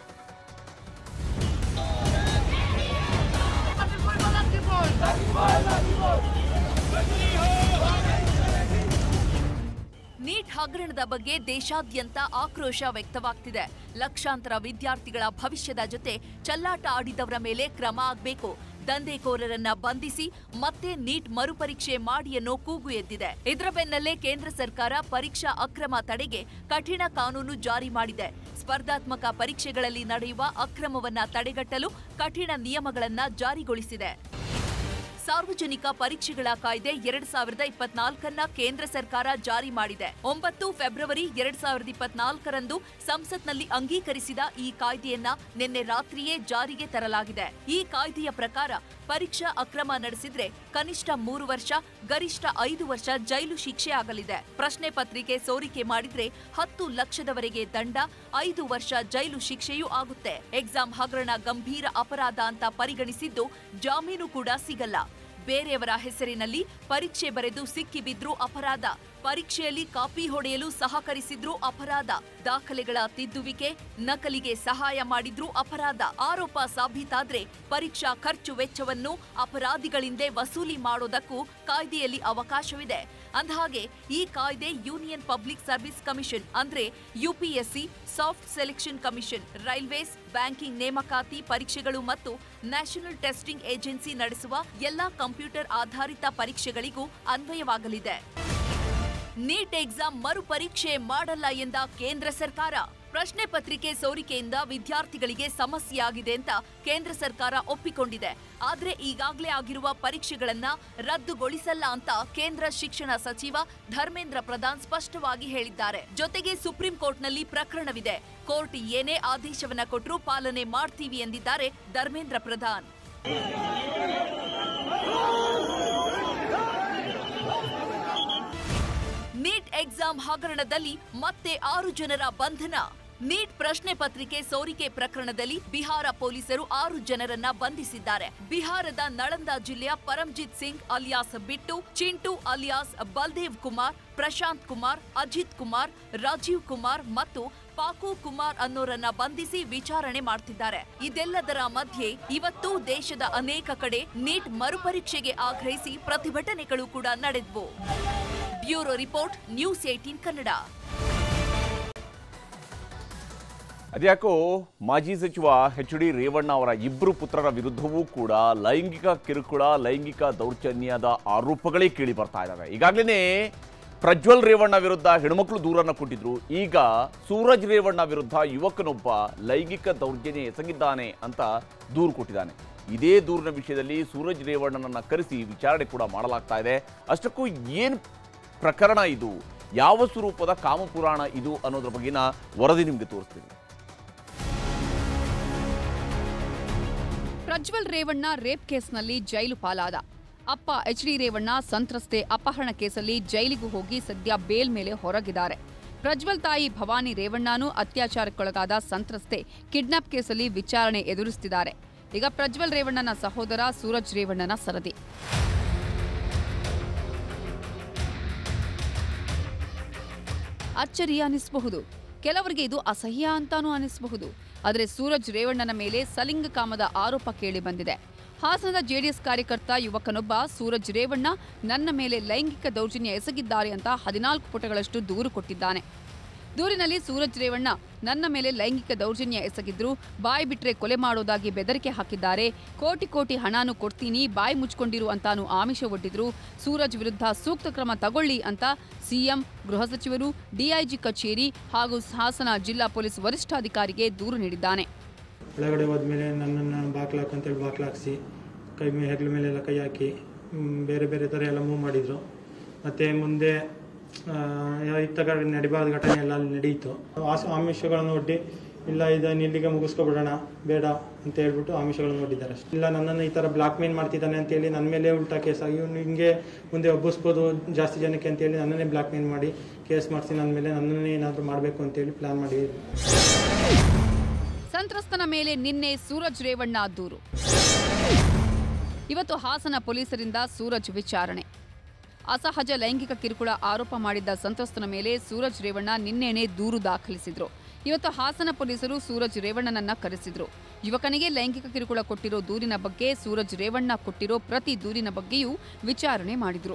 ನೀಟ್ ಹಗರಣದ ಬಗ್ಗೆ ದೇಶಾದ್ಯಂತ ಆಕ್ರೋಶ ವ್ಯಕ್ತವಾಗ್ತಿದೆ ಲಕ್ಷಾಂತರ ವಿದ್ಯಾರ್ಥಿಗಳ ಭವಿಷ್ಯದ ಜೊತೆ ಚೆಲ್ಲಾಟ ಆಡಿದವರ ಮೇಲೆ ಕ್ರಮ ಆಗಬೇಕು ದಂಧೆಕೋರರನ್ನ ಬಂಧಿಸಿ ಮತ್ತೆ ನೀಟ್ ಮರುಪರೀಕ್ಷೆ ಮಾಡಿ ಅನ್ನೋ ಕೂಗು ಎದ್ದಿದೆ ಇದರ ಬೆನ್ನಲ್ಲೇ ಕೇಂದ್ರ ಸರ್ಕಾರ ಪರೀಕ್ಷಾ ಅಕ್ರಮ ತಡೆಗೆ ಕಠಿಣ ಕಾನೂನು ಜಾರಿ ಮಾಡಿದೆ ಸ್ಪರ್ಧಾತ್ಮಕ ಪರೀಕ್ಷೆಗಳಲ್ಲಿ ನಡೆಯುವ ಅಕ್ರಮವನ್ನ ತಡೆಗಟ್ಟಲು ಕಠಿಣ ನಿಯಮಗಳನ್ನ ಜಾರಿಗೊಳಿಸಿದೆ ಸಾರ್ವಜನಿಕ ಪರೀಕ್ಷೆಗಳ ಕಾಯ್ದೆ ಎರಡ್ ಸಾವಿರದ ಇಪ್ಪತ್ನಾಲ್ಕನ್ನ ಕೇಂದ್ರ ಸರ್ಕಾರ ಜಾರಿ ಮಾಡಿದೆ ಒಂಬತ್ತು ಫೆಬ್ರವರಿ ಎರಡ್ ಸಾವಿರದ ಇಪ್ಪತ್ನಾಲ್ಕರಂದು ಸಂಸತ್ನಲ್ಲಿ ಅಂಗೀಕರಿಸಿದ ಈ ಕಾಯ್ದೆಯನ್ನ ನಿನ್ನೆ ರಾತ್ರಿಯೇ ಜಾರಿಗೆ ತರಲಾಗಿದೆ ಈ ಕಾಯ್ದೆಯ ಪ್ರಕಾರ ಪರೀಕ್ಷಾ ಅಕ್ರಮ ನಡೆಸಿದ್ರೆ ಕನಿಷ್ಠ ಮೂರು ವರ್ಷ ಗರಿಷ್ಠ ಐದು ವರ್ಷ ಜೈಲು ಶಿಕ್ಷೆ ಆಗಲಿದೆ ಪ್ರಶ್ನೆ ಪತ್ರಿಕೆ ಸೋರಿಕೆ ಮಾಡಿದ್ರೆ ಹತ್ತು ಲಕ್ಷದವರೆಗೆ ದಂಡ ಐದು ವರ್ಷ ಜೈಲು ಶಿಕ್ಷೆಯೂ ಆಗುತ್ತೆ ಎಕ್ಸಾಮ್ ಹಗರಣ ಗಂಭೀರ ಅಪರಾಧ ಅಂತ ಪರಿಗಣಿಸಿದ್ದು ಜಾಮೀನು ಕೂಡ ಸಿಗಲ್ಲ ಬೇರೆಯವರ ಹೆಸರಿನಲ್ಲಿ ಪರೀಕ್ಷೆ ಬರೆದು ಸಿಕ್ಕಿಬಿದ್ರೂ ಅಪರಾಧ ಪರೀಕ್ಷೆಯಲ್ಲಿ ಕಾಪಿ ಹೊಡೆಯಲು ಸಹಕರಿಸಿದ್ರೂ ಅಪರಾಧ ದಾಖಲೆಗಳ ತಿದ್ದುವಿಕೆ ನಕಲಿಗೆ ಸಹಾಯ ಮಾಡಿದ್ರೂ ಅಪರಾಧ ಆರೋಪ ಸಾಬೀತಾದ್ರೆ ಪರೀಕ್ಷಾ ಖರ್ಚು ವೆಚ್ಚವನ್ನು ಅಪರಾಧಿಗಳಿಂದೇ ವಸೂಲಿ ಮಾಡೋದಕ್ಕೂ ಕಾಯ್ದೆಯಲ್ಲಿ ಅವಕಾಶವಿದೆ ಅಂದಹಾಗೆ ಈ ಕಾಯ್ದೆ ಯೂನಿಯನ್ ಪಬ್ಲಿಕ್ ಸರ್ವಿಸ್ ಕಮಿಷನ್ ಅಂದ್ರೆ ಯುಪಿಎಸ್ಸಿ ಸಾಫ್ಟ್ ಸೆಲೆಕ್ಷನ್ ಕಮಿಷನ್ ರೈಲ್ವೇಸ್ ಬ್ಯಾಂಕಿಂಗ್ ನೇಮಕಾತಿ ಪರೀಕ್ಷೆಗಳು ಮತ್ತು ನ್ಯಾಷನಲ್ ಟೆಸ್ಟಿಂಗ್ ಏಜೆನ್ಸಿ ನಡೆಸುವ ಎಲ್ಲಾ ಕಂಪ್ಯೂಟರ್ ಆಧಾರಿತ ಪರೀಕ್ಷೆಗಳಿಗೂ ಅನ್ವಯವಾಗಲಿದೆ ನೀಟ್ ಎಕ್ಸಾಮ್ ಮರುಪರೀಕ್ಷೆ ಮಾಡಲ್ಲ ಎಂದ ಕೇಂದ್ರ ಸರ್ಕಾರ ಪ್ರಶ್ನೆ ಪತ್ರಿಕೆ ಸೋರಿಕೆಯಿಂದ ವಿದ್ಯಾರ್ಥಿಗಳಿಗೆ ಸಮಸ್ಯೆಯಾಗಿದೆ ಅಂತ ಕೇಂದ್ರ ಸರ್ಕಾರ ಒಪ್ಪಿಕೊಂಡಿದೆ ಆದ್ರೆ ಈಗಾಗಲೇ ಆಗಿರುವ ಪರೀಕ್ಷೆಗಳನ್ನ ರದ್ದುಗೊಳಿಸಲ್ಲ ಅಂತ ಕೇಂದ್ರ ಶಿಕ್ಷಣ ಸಚಿವ ಧರ್ಮೇಂದ್ರ ಪ್ರಧಾನ್ ಸ್ಪಷ್ಟವಾಗಿ ಹೇಳಿದ್ದಾರೆ ಜೊತೆಗೆ ಸುಪ್ರೀಂ ಕೋರ್ಟ್ನಲ್ಲಿ ಪ್ರಕರಣವಿದೆ ಕೋರ್ಟ್ ಏನೇ ಆದೇಶವನ್ನ ಕೊಟ್ಟರೂ ಪಾಲನೆ ಮಾಡ್ತೀವಿ ಎಂದಿದ್ದಾರೆ ಧರ್ಮೇಂದ್ರ ಪ್ರಧಾನ್ ನೀಟ್ ಎಕ್ಸಾಮ್ ಹಗರಣದಲ್ಲಿ ಮತ್ತೆ ಆರು ಜನರ ಬಂಧನ ನೀಟ್ ಪ್ರಶ್ನೆ ಪತ್ರಿಕೆ ಸೋರಿಕೆ ಪ್ರಕರಣದಲ್ಲಿ ಬಿಹಾರ ಪೊಲೀಸರು ಆರು ಜನರನ್ನ ಬಂಧಿಸಿದ್ದಾರೆ ಬಿಹಾರದ ನಳಂದ ಜಿಲ್ಲೆಯ ಪರಂಜಿತ್ ಸಿಂಗ್ ಅಲಿಯಾಸ್ ಬಿಟ್ಟು ಚಿಂಟು ಅಲಿಯಾಸ್ ಬಲ್ದೇವ್ ಕುಮಾರ್ ಪ್ರಶಾಂತ್ ಕುಮಾರ್ ಅಜಿತ್ ಕುಮಾರ್ ರಾಜೀವ್ ಕುಮಾರ್ ಮತ್ತು ಪಾಕು ಕುಮಾರ್ ಅನ್ನೋರನ್ನ ಬಂಧಿಸಿ ವಿಚಾರಣೆ ಮಾಡ್ತಿದ್ದಾರೆ ಇದೆಲ್ಲದರ ಮಧ್ಯೆ ಇವತ್ತು ದೇಶದ ಅನೇಕ ಕಡೆ ನೀಟ್ ಮರುಪರೀಕ್ಷೆಗೆ ಆಗ್ರಹಿಸಿ ಪ್ರತಿಭಟನೆಗಳು ಕೂಡ ನಡೆದ್ವು bureau report news eighteen Kannada ಅದ್ಯಾಕೋ ಮಾಜಿ ಸಚಿವ ಎಚ್ ಡಿ ರೇವಣ್ಣ ಅವರ ಇಬ್ಬರು ಪುತ್ರರ ವಿರುದ್ಧವೂ ಕೂಡ ಲೈಂಗಿಕ ಕಿರುಕುಳ ಲೈಂಗಿಕ ದೌರ್ಜನ್ಯದ ಆರೋಪಗಳೇ ಕೇಳಿ ಬರ್ತಾ ಇದ್ದಾವೆ ಈಗಾಗಲೇ ಪ್ರಜ್ವಲ್ ರೇವಣ್ಣ ವಿರುದ್ಧ ಹೆಣ್ಮಕ್ಳು ದೂರನ್ನು ಕೊಟ್ಟಿದ್ರು ಈಗ ಸೂರಜ್ ರೇವಣ್ಣ ವಿರುದ್ಧ ಯುವಕನೊಬ್ಬ ಲೈಂಗಿಕ ದೌರ್ಜನ್ಯ ಎಸಗಿದ್ದಾನೆ ಅಂತ ದೂರು ಕೊಟ್ಟಿದ್ದಾನೆ ಇದೇ ದೂರಿನ ವಿಷಯದಲ್ಲಿ ಸೂರಜ್ ರೇವಣ್ಣನನ್ನ ಕರೆಸಿ ವಿಚಾರಣೆ ಕೂಡ ಮಾಡಲಾಗ್ತಾ ಇದೆ ಅಷ್ಟಕ್ಕೂ ಏನು ಪ್ರಕರಣ ಇದು ಯಾವ ಸ್ವರೂಪದ ಕಾಮಪುರಾಣ ಇದು ಅನ್ನೋದ್ರ ಬಗ್ಗಿನ ವರದಿ ನಿಮಗೆ ತೋರಿಸ್ತೀನಿ ಪ್ರಜ್ವಲ್ ರೇವಣ್ಣ ರೇಪ್ ಕೇಸ್ನಲ್ಲಿ ಜೈಲು ಪಾಲಾದ ಅಪ್ಪ ಎಚ್ ಡಿ ರೇವಣ್ಣ ಸಂತ್ರಸ್ತೆ ಅಪಹರಣ ಕೇಸಲ್ಲಿ ಜೈಲಿಗೂ ಹೋಗಿ ಸದ್ಯ ಬೇಲ್ ಮೇಲೆ ಹೊರಗಿದ್ದಾರೆ ಪ್ರಜ್ವಲ್ ತಾಯಿ ಭವಾನಿ ರೇವಣ್ಣನೂ ಅತ್ಯಾಚಾರಕ್ಕೊಳಗಾದ ಸಂತ್ರಸ್ತೆ ಕಿಡ್ನಾಪ್ ಕೇಸಲ್ಲಿ ವಿಚಾರಣೆ ಎದುರಿಸುತ್ತಿದ್ದಾರೆ ಈಗ ಪ್ರಜ್ವಲ್ ರೇವಣ್ಣನ ಸಹೋದರ ಸೂರಜ್ ರೇವಣ್ಣನ ಸರದಿ ಅಚ್ಚರಿ ಅನಿಸಬಹುದು ಕೆಲವರಿಗೆ ಇದು ಅಸಹ್ಯ ಅಂತಾನೂ ಅನಿಸಬಹುದು ಆದರೆ ಸೂರಜ್ ರೇವಣ್ಣನ ಮೇಲೆ ಸಲಿಂಗ ಕಾಮದ ಆರೋಪ ಕೇಳಿ ಬಂದಿದೆ ಹಾಸನದ ಜೆಡಿಎಸ್ ಕಾರ್ಯಕರ್ತ ಯುವಕನೊಬ್ಬ ಸೂರಜ್ ರೇವಣ್ಣ ನನ್ನ ಮೇಲೆ ಲೈಂಗಿಕ ದೌರ್ಜನ್ಯ ಎಸಗಿದ್ದಾರೆ ಅಂತ ಹದಿನಾಲ್ಕು ಪುಟಗಳಷ್ಟು ದೂರು ಕೊಟ್ಟಿದ್ದಾನೆ ದೂರಿನಲ್ಲಿ ಸೂರಜ್ ರೇವಣ್ಣ ನನ್ನ ಮೇಲೆ ಲೈಂಗಿಕ ದೌರ್ಜನ್ಯ ಎಸಗಿದ್ರು ಬಾಯಿ ಬಿಟ್ರೆ ಕೊಲೆ ಮಾಡೋದಾಗಿ ಬೆದರಿಕೆ ಹಾಕಿದ್ದಾರೆ ಕೋಟಿ ಕೋಟಿ ಹಣಾನು ಕೊಡ್ತೀನಿ ಬಾಯಿ ಮುಚ್ಕೊಂಡಿರು ಅಂತಾನು ಆಮಿಷ ಒಡ್ಡಿದ್ರು ಸೂರಜ್ ವಿರುದ್ಧ ಸೂಕ್ತ ಕ್ರಮ ತಗೊಳ್ಳಿ ಅಂತ ಸಿಎಂ ಗೃಹ ಸಚಿವರು ಡಿಐಜಿ ಕಚೇರಿ ಹಾಗೂ ಹಾಸನ ಜಿಲ್ಲಾ ಪೊಲೀಸ್ ವರಿಷ್ಠಾಧಿಕಾರಿಗೆ ದೂರು ನೀಡಿದ್ದಾನೆ ಒಳಗಡೆ ಹೋದ್ಮೇಲೆ ನನ್ನನ್ನು ಬಾಕ್ಲಾಕ್ ಅಂತೇಳಿ ಬಾಕ್ಲಾಕ್ಸಿ ಕೈ ಮೇ ಹೆಗ್ಲ ಮೇಲೆಲ್ಲ ಕೈ ಹಾಕಿ ಮ್, ಬೇರೆ ಬೇರೆ ಥರ ಎಲ್ಲ ಮೂವ್ ಮಾಡಿದರು ಮತ್ತು ಮುಂದೆ ಆ, ಇತ್ತಾಗ ನಡಿಬಾರ್ದ ಘಟನೆ ಎಲ್ಲ ಅಲ್ಲಿ ನಡೆಯಿತು ಆಸ ಆಮಿಷಗಳನ್ನು ಒಡ್ಡಿ ಇಲ್ಲ ಇದನ್ನು ಇಲ್ಲಿಗೆ ಮುಗಿಸ್ಕೊಬಿಡೋಣ ಬೇಡ ಅಂತ ಹೇಳ್ಬಿಟ್ಟು ಆಮಿಷಗಳನ್ನು ಒಡ್ಡಿದ್ದಾರೆ ಅಷ್ಟೇ. ಇಲ್ಲ ನನ್ನನ್ನು ಈ ಥರ ಬ್ಲಾಕ್ ಮೇಲ್ ಮಾಡ್ತಿದ್ದಾನೆ ಅಂತೇಳಿ ನನ್ನ ಮೇಲೆ ಉಲ್ಟಾ ಕೇಸ್ ಆಗಿ ಇವನು ಹಿಂಗೆ ಮುಂದೆ ಒಬ್ಬಿಸ್ಬೋದು ಜಾಸ್ತಿ ಜನಕ್ಕೆ ಅಂತೇಳಿ ನನ್ನನ್ನೇ ಬ್ಲಾಕ್ ಮೇಲ್ ಮಾಡಿ ಕೇಸ್ ಮಾಡಿಸಿ ನನ್ನ ಮೇಲೆ ನನ್ನನ್ನೇ ಏನಾದರೂ ಮಾಡಬೇಕು ಅಂತೇಳಿ ಪ್ಲ್ಯಾನ್ ಮಾಡಿ ಸಂತ್ರಸ್ತನ ಮೇಲೆ ನಿನ್ನೆ ಸೂರಜ್ ರೇವಣ್ಣ ದೂರು ಇವತ್ತು ಹಾಸನ ಪೊಲೀಸರಿಂದ ಸೂರಜ್ ವಿಚಾರಣೆ ಅಸಹಜ ಲೈಂಗಿಕ ಕಿರುಕುಳ ಆರೋಪ ಮಾಡಿದ್ದ ಸಂತ್ರಸ್ತನ ಮೇಲೆ ಸೂರಜ್ ರೇವಣ್ಣ ನಿನ್ನೆನೇ ದೂರು ದಾಖಲಿಸಿದ್ರು ಇವತ್ತು ಹಾಸನ ಪೊಲೀಸರು ಸೂರಜ್ ರೇವಣ್ಣನನ್ನ ಕರೆಸಿದ್ರು ಯುವಕನಿಗೆ ಲೈಂಗಿಕ ಕಿರುಕುಳ ಕೊಟ್ಟಿರೋ ದೂರಿನ ಬಗ್ಗೆ ಸೂರಜ್ ರೇವಣ್ಣ ಕೊಟ್ಟಿರೋ ಪ್ರತಿ ದೂರಿನ ಬಗ್ಗೆಯೂ ವಿಚಾರಣೆ ಮಾಡಿದ್ರು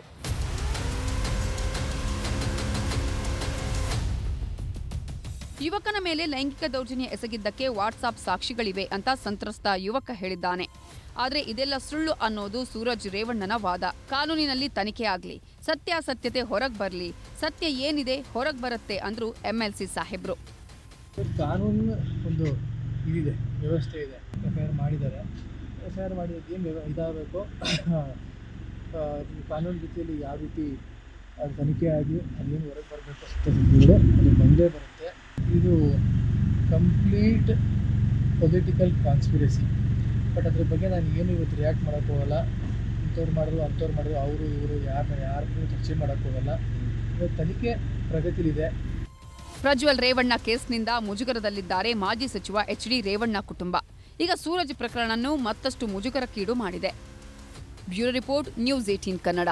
ಯುವಕನ ಮೇಲೆ ಲೈಂಗಿಕ ದೌರ್ಜನ್ಯ ಎಸಗಿದ್ದಕ್ಕೆ ವಾಟ್ಸಾಪ್ ಸಾಕ್ಷಿಗಳಿವೆ ಅಂತ ಸಂತ್ರಸ್ತ ಯುವಕ ಹೇಳಿದ್ದಾನೆ ಆದರೆ ಇದೆಲ್ಲ ಸುಳ್ಳು ಅನ್ನೋದು ಸೂರಜ್ ರೇವಣ್ಣನ ವಾದ ಕಾನೂನಿನಲ್ಲಿ ತನಿಖೆ ಆಗಲಿ ಸತ್ಯಾಸತ್ಯತೆ ಹೊರಗೆ ಬರಲಿ ಸತ್ಯ ಏನಿದೆ ಹೊರಗೆ ಬರುತ್ತೆ ಅಂದ್ರು ಎಂಎಲ್ಸಿ ಸಾಹೇಬ್ರು ಕಾನೂನು ಒಂದು ಇದಿದೆ ವ್ಯವಸ್ಥೆ ಇದೆ ಎಫ್ ಐ ಆರ್ ಮಾಡಿದ್ದಾರೆ ಎಫ್ ಐ ಆರ್ ಮಾಡಿದ್ದಕ್ಕೆ ಏನು ವ್ಯವ ಇದಾಗಬೇಕು ಕಾನೂನು ರೀತಿಯಲ್ಲಿ ಯಾವ ರೀತಿ ಅದು ತನಿಖೆ ಆಗಿ ಅದೇನು ಹೊರಗೆ ಬರಬೇಕು ಸತ್ಯಸಿದ್ಧಿಗಳು ಅದು ಬಂದೇ ಬರುತ್ತೆ ಇದು ಕಂಪ್ಲೀಟ್ ಪೊಲಿಟಿಕಲ್ ಕಾನ್ಸ್ಪಿರಸಿ ಬಟ್ ಅದ್ರ ಬಗ್ಗೆ ನಾನು ಏನು ಇವತ್ತು ರಿಯಾಕ್ಟ್ ಮಾಡೋಕ್ಕೆ ಹೋಗಲ್ಲ ಇಂಥವ್ರು ಮಾಡಿದ್ರು ಅಂಥವ್ರು ಮಾಡಿದ್ರು ಅವರು ಇವರು ಯಾರನ್ನ ಯಾರನ್ನೂ ಚರ್ಚೆ ಮಾಡೋಕ್ಕೆ ಹೋಗಲ್ಲ ಇವತ್ತು ತನಿಖೆ ಪ್ರಗತಿಲಿದೆ ಪ್ರಜ್ವಲ್ ರೇವಣ್ಣ ಕೇಸ್ನಿಂದ ಮುಜುಗರದಲ್ಲಿದ್ದಾರೆ ಮಾಜಿ ಸಚಿವ ಎಚ್ ಡಿ ರೇವಣ್ಣ ಕುಟುಂಬ ಈಗ ಸೂರಜ್ ಪ್ರಕರಣವನ್ನು ಮತ್ತಷ್ಟು ಮುಜುಗರಕ್ಕೀಡು ಮಾಡಿದೆ bureau report news eighteen Kannada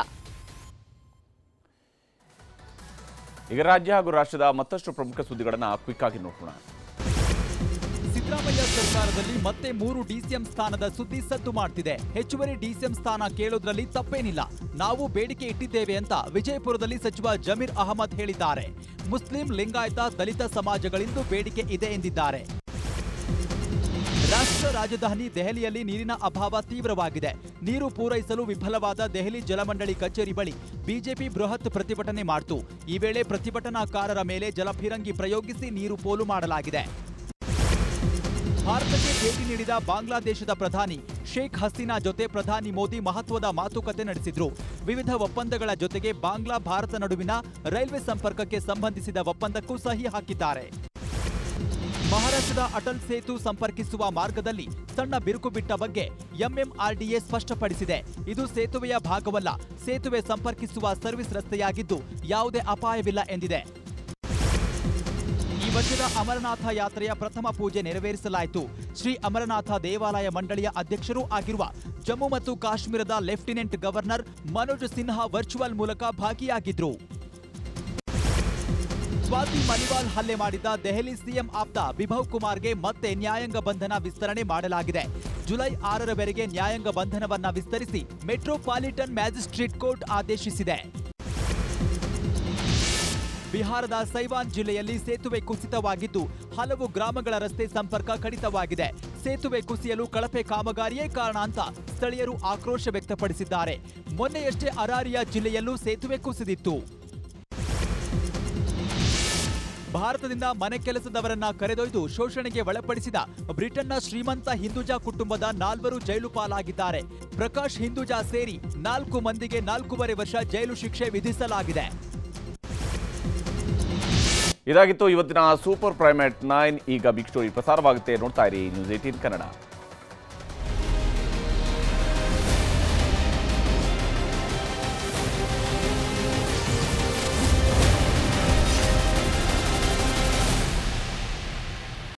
ಈಗ ರಾಜ್ಯ ಹಾಗೂ ರಾಷ್ಟ್ರದ ಮತ್ತಷ್ಟು ಪ್ರಮುಖ ಸುದ್ದಿಗಳನ್ನು ಕ್ವಿಕ್ ಆಗಿ ನೋಡೋಣ ಸಿದ್ದರಾಮಯ್ಯ ಸರ್ಕಾರದಲ್ಲಿ ಮತ್ತೆ ಮೂರು ಡಿಸಿಎಂ ಸ್ಥಾನದ ಸುದ್ದಿ ಸದ್ದು ಮಾಡ್ತಿದೆ ಹೆಚ್ಚುವರಿ ಡಿಸಿಎಂ ಸ್ಥಾನ ಕೇಳೋದ್ರಲ್ಲಿ ತಪ್ಪೇನಿಲ್ಲ ನಾವು ಬೇಡಿಕೆ ಇಟ್ಟಿದ್ದೇವೆ ಅಂತ ವಿಜಯಪುರದಲ್ಲಿ ಸಚಿವ ಜಮೀರ್ ಅಹಮದ್ ಹೇಳಿದ್ದಾರೆ ಮುಸ್ಲಿಂ ಲಿಂಗಾಯತ ದಲಿತ ಸಮಾಜಗಳಿಂದ ಬೇಡಿಕೆ ಇದೆ ಎಂದಿದ್ದಾರೆ ರಾಷ್ಟ್ರ ರಾಜಧಾನಿ ದೆಹಲಿಯಲ್ಲಿ ನೀರಿನ ಅಭಾವ ತೀವ್ರವಾಗಿದೆ ನೀರು ಪೂರೈಸಲು ವಿಫಲವಾದ ದೆಹಲಿ ಜಲಮಂಡಳಿ ಕಚೇರಿ ಬಳಿ ಬಿಜೆಪಿ ಬೃಹತ್ ಪ್ರತಿಭಟನೆ ಮಾಡಿತು ಈ ವೇಳೆ ಪ್ರತಿಭಟನಾಕಾರರ ಮೇಲೆ ಜಲಫಿರಂಗಿ ಪ್ರಯೋಗಿಸಿ ನೀರು ಪೋಲು ಮಾಡಲಾಗಿದೆ ಭಾರತಕ್ಕೆ ಭೇಟಿ ನೀಡಿದ ಬಾಂಗ್ಲಾದೇಶದ ಪ್ರಧಾನಿ ಶೇಖ್ ಹಸೀನಾ ಜೊತೆ ಪ್ರಧಾನಿ ಮೋದಿ ಮಹತ್ವದ ಮಾತುಕತೆ ನಡೆಸಿದ್ರು ವಿವಿಧ ಒಪ್ಪಂದಗಳ ಜೊತೆಗೆ ಬಾಂಗ್ಲಾ ಭಾರತ ನಡುವಿನ ರೈಲ್ವೆ ಸಂಪರ್ಕಕ್ಕೆ ಸಂಬಂಧಿಸಿದ ಒಪ್ಪಂದಕ್ಕೂ ಸಹಿ ಹಾಕಿದ್ದಾರೆ ಮಹಾರಾಷ್ಟ್ರದ ಅಟಲ್ ಸೇತು ಸಂಪರ್ಕಿಸುವ ಮಾರ್ಗದಲ್ಲಿ ಸಣ್ಣ ಬಿರುಕು ಬಿಟ್ಟ ಬಗ್ಗೆ ಎಂಎಂಆರ್ಡಿಎ ಸ್ಪಷ್ಟಪಡಿಸಿದೆ ಇದು ಸೇತುವೆಯ ಭಾಗವಲ್ಲ ಸೇತುವೆ ಸಂಪರ್ಕಿಸುವ ಸರ್ವಿಸ್ ರಸ್ತೆಯಾಗಿದ್ದು ಯಾವುದೇ ಅಪಾಯವಿಲ್ಲ ಎಂದಿದೆ ಈ ವರ್ಷದ ಅಮರನಾಥ ಯಾತ್ರೆಯ ಪ್ರಥಮ ಪೂಜೆ ನೆರವೇರಿಸಲಾಯಿತು ಶ್ರೀ ಅಮರನಾಥ ದೇವಾಲಯ ಮಂಡಳಿಯ ಅಧ್ಯಕ್ಷರೂ ಆಗಿರುವ ಜಮ್ಮು ಮತ್ತು ಕಾಶ್ಮೀರದ lieutenant governor Manoj Sinha virtual ಮೂಲಕ ಭಾಗಿಯಾಗಿದ್ರು ಸ್ವಾತಿ ಮಲಿವಾಲ್ ಹಲ್ಲೆ ಮಾಡಿದ್ದ ದೆಹಲಿ ಸಿಎಂ ಆಪ್ತ ವಿಭವ್ ಕುಮಾರ್ಗೆ ಮತ್ತೆ ನ್ಯಾಯಾಂಗ ಬಂಧನ ವಿಸ್ತರಣೆ ಮಾಡಲಾಗಿದೆ ಜುಲೈ ಆರರವರೆಗೆ ನ್ಯಾಯಾಂಗ ಬಂಧನವನ್ನ ವಿಸ್ತರಿಸಿ ಮೆಟ್ರೋಪಾಲಿಟನ್ ಮ್ಯಾಜಿಸ್ಟ್ರೇಟ್ ಕೋರ್ಟ್ ಆದೇಶಿಸಿದೆ ಬಿಹಾರದ ಸೈವಾನ್ ಜಿಲ್ಲೆಯಲ್ಲಿ ಸೇತುವೆ ಕುಸಿತವಾಗಿದ್ದು ಹಲವು ಗ್ರಾಮಗಳ ರಸ್ತೆ ಸಂಪರ್ಕ ಕಡಿತವಾಗಿದೆ ಸೇತುವೆ ಕುಸಿಯಲು ಕಳಪೆ ಕಾಮಗಾರಿಯೇ ಕಾರಣ ಅಂತ ಸ್ಥಳೀಯರು ಆಕ್ರೋಶ ವ್ಯಕ್ತಪಡಿಸಿದ್ದಾರೆ ಮೊನ್ನೆಯಷ್ಟೇ ಅರಾರಿಯಾ ಜಿಲ್ಲೆಯಲ್ಲೂ ಸೇತುವೆ ಕುಸಿದಿತ್ತು ಭಾರತದಿಂದ ಮನೆ ಕೆಲಸದವರನ್ನ ಕರೆದೊಯ್ದು ಶೋಷಣೆಗೆ ಒಳಪಡಿಸಿದ ಬ್ರಿಟನ್ನ ಶ್ರೀಮಂತ ಹಿಂದೂಜಾ ಕುಟುಂಬದ ನಾಲ್ವರು ಜೈಲು ಪಾಲಾಗಿದ್ದಾರೆ ಪ್ರಕಾಶ್ ಹಿಂದೂಜಾ ಸೇರಿ ನಾಲ್ಕು ಮಂದಿಗೆ ನಾಲ್ಕೂವರೆ ವರ್ಷ ಜೈಲು ಶಿಕ್ಷೆ ವಿಧಿಸಲಾಗಿದೆ ಇದಾಗಿತ್ತು ಇವತ್ತಿನ ಸೂಪರ್ ಪ್ರೈಮೇಟ್ ನೈನ್ ಈಗ ಬಿಗ್ ಸ್ಟೋರಿ ಪ್ರಸಾರವಾಗುತ್ತೆ ನೋಡ್ತಾ ಇರಿ ನ್ಯೂಸ್ ಏಟೀನ್ ಕನ್ನಡ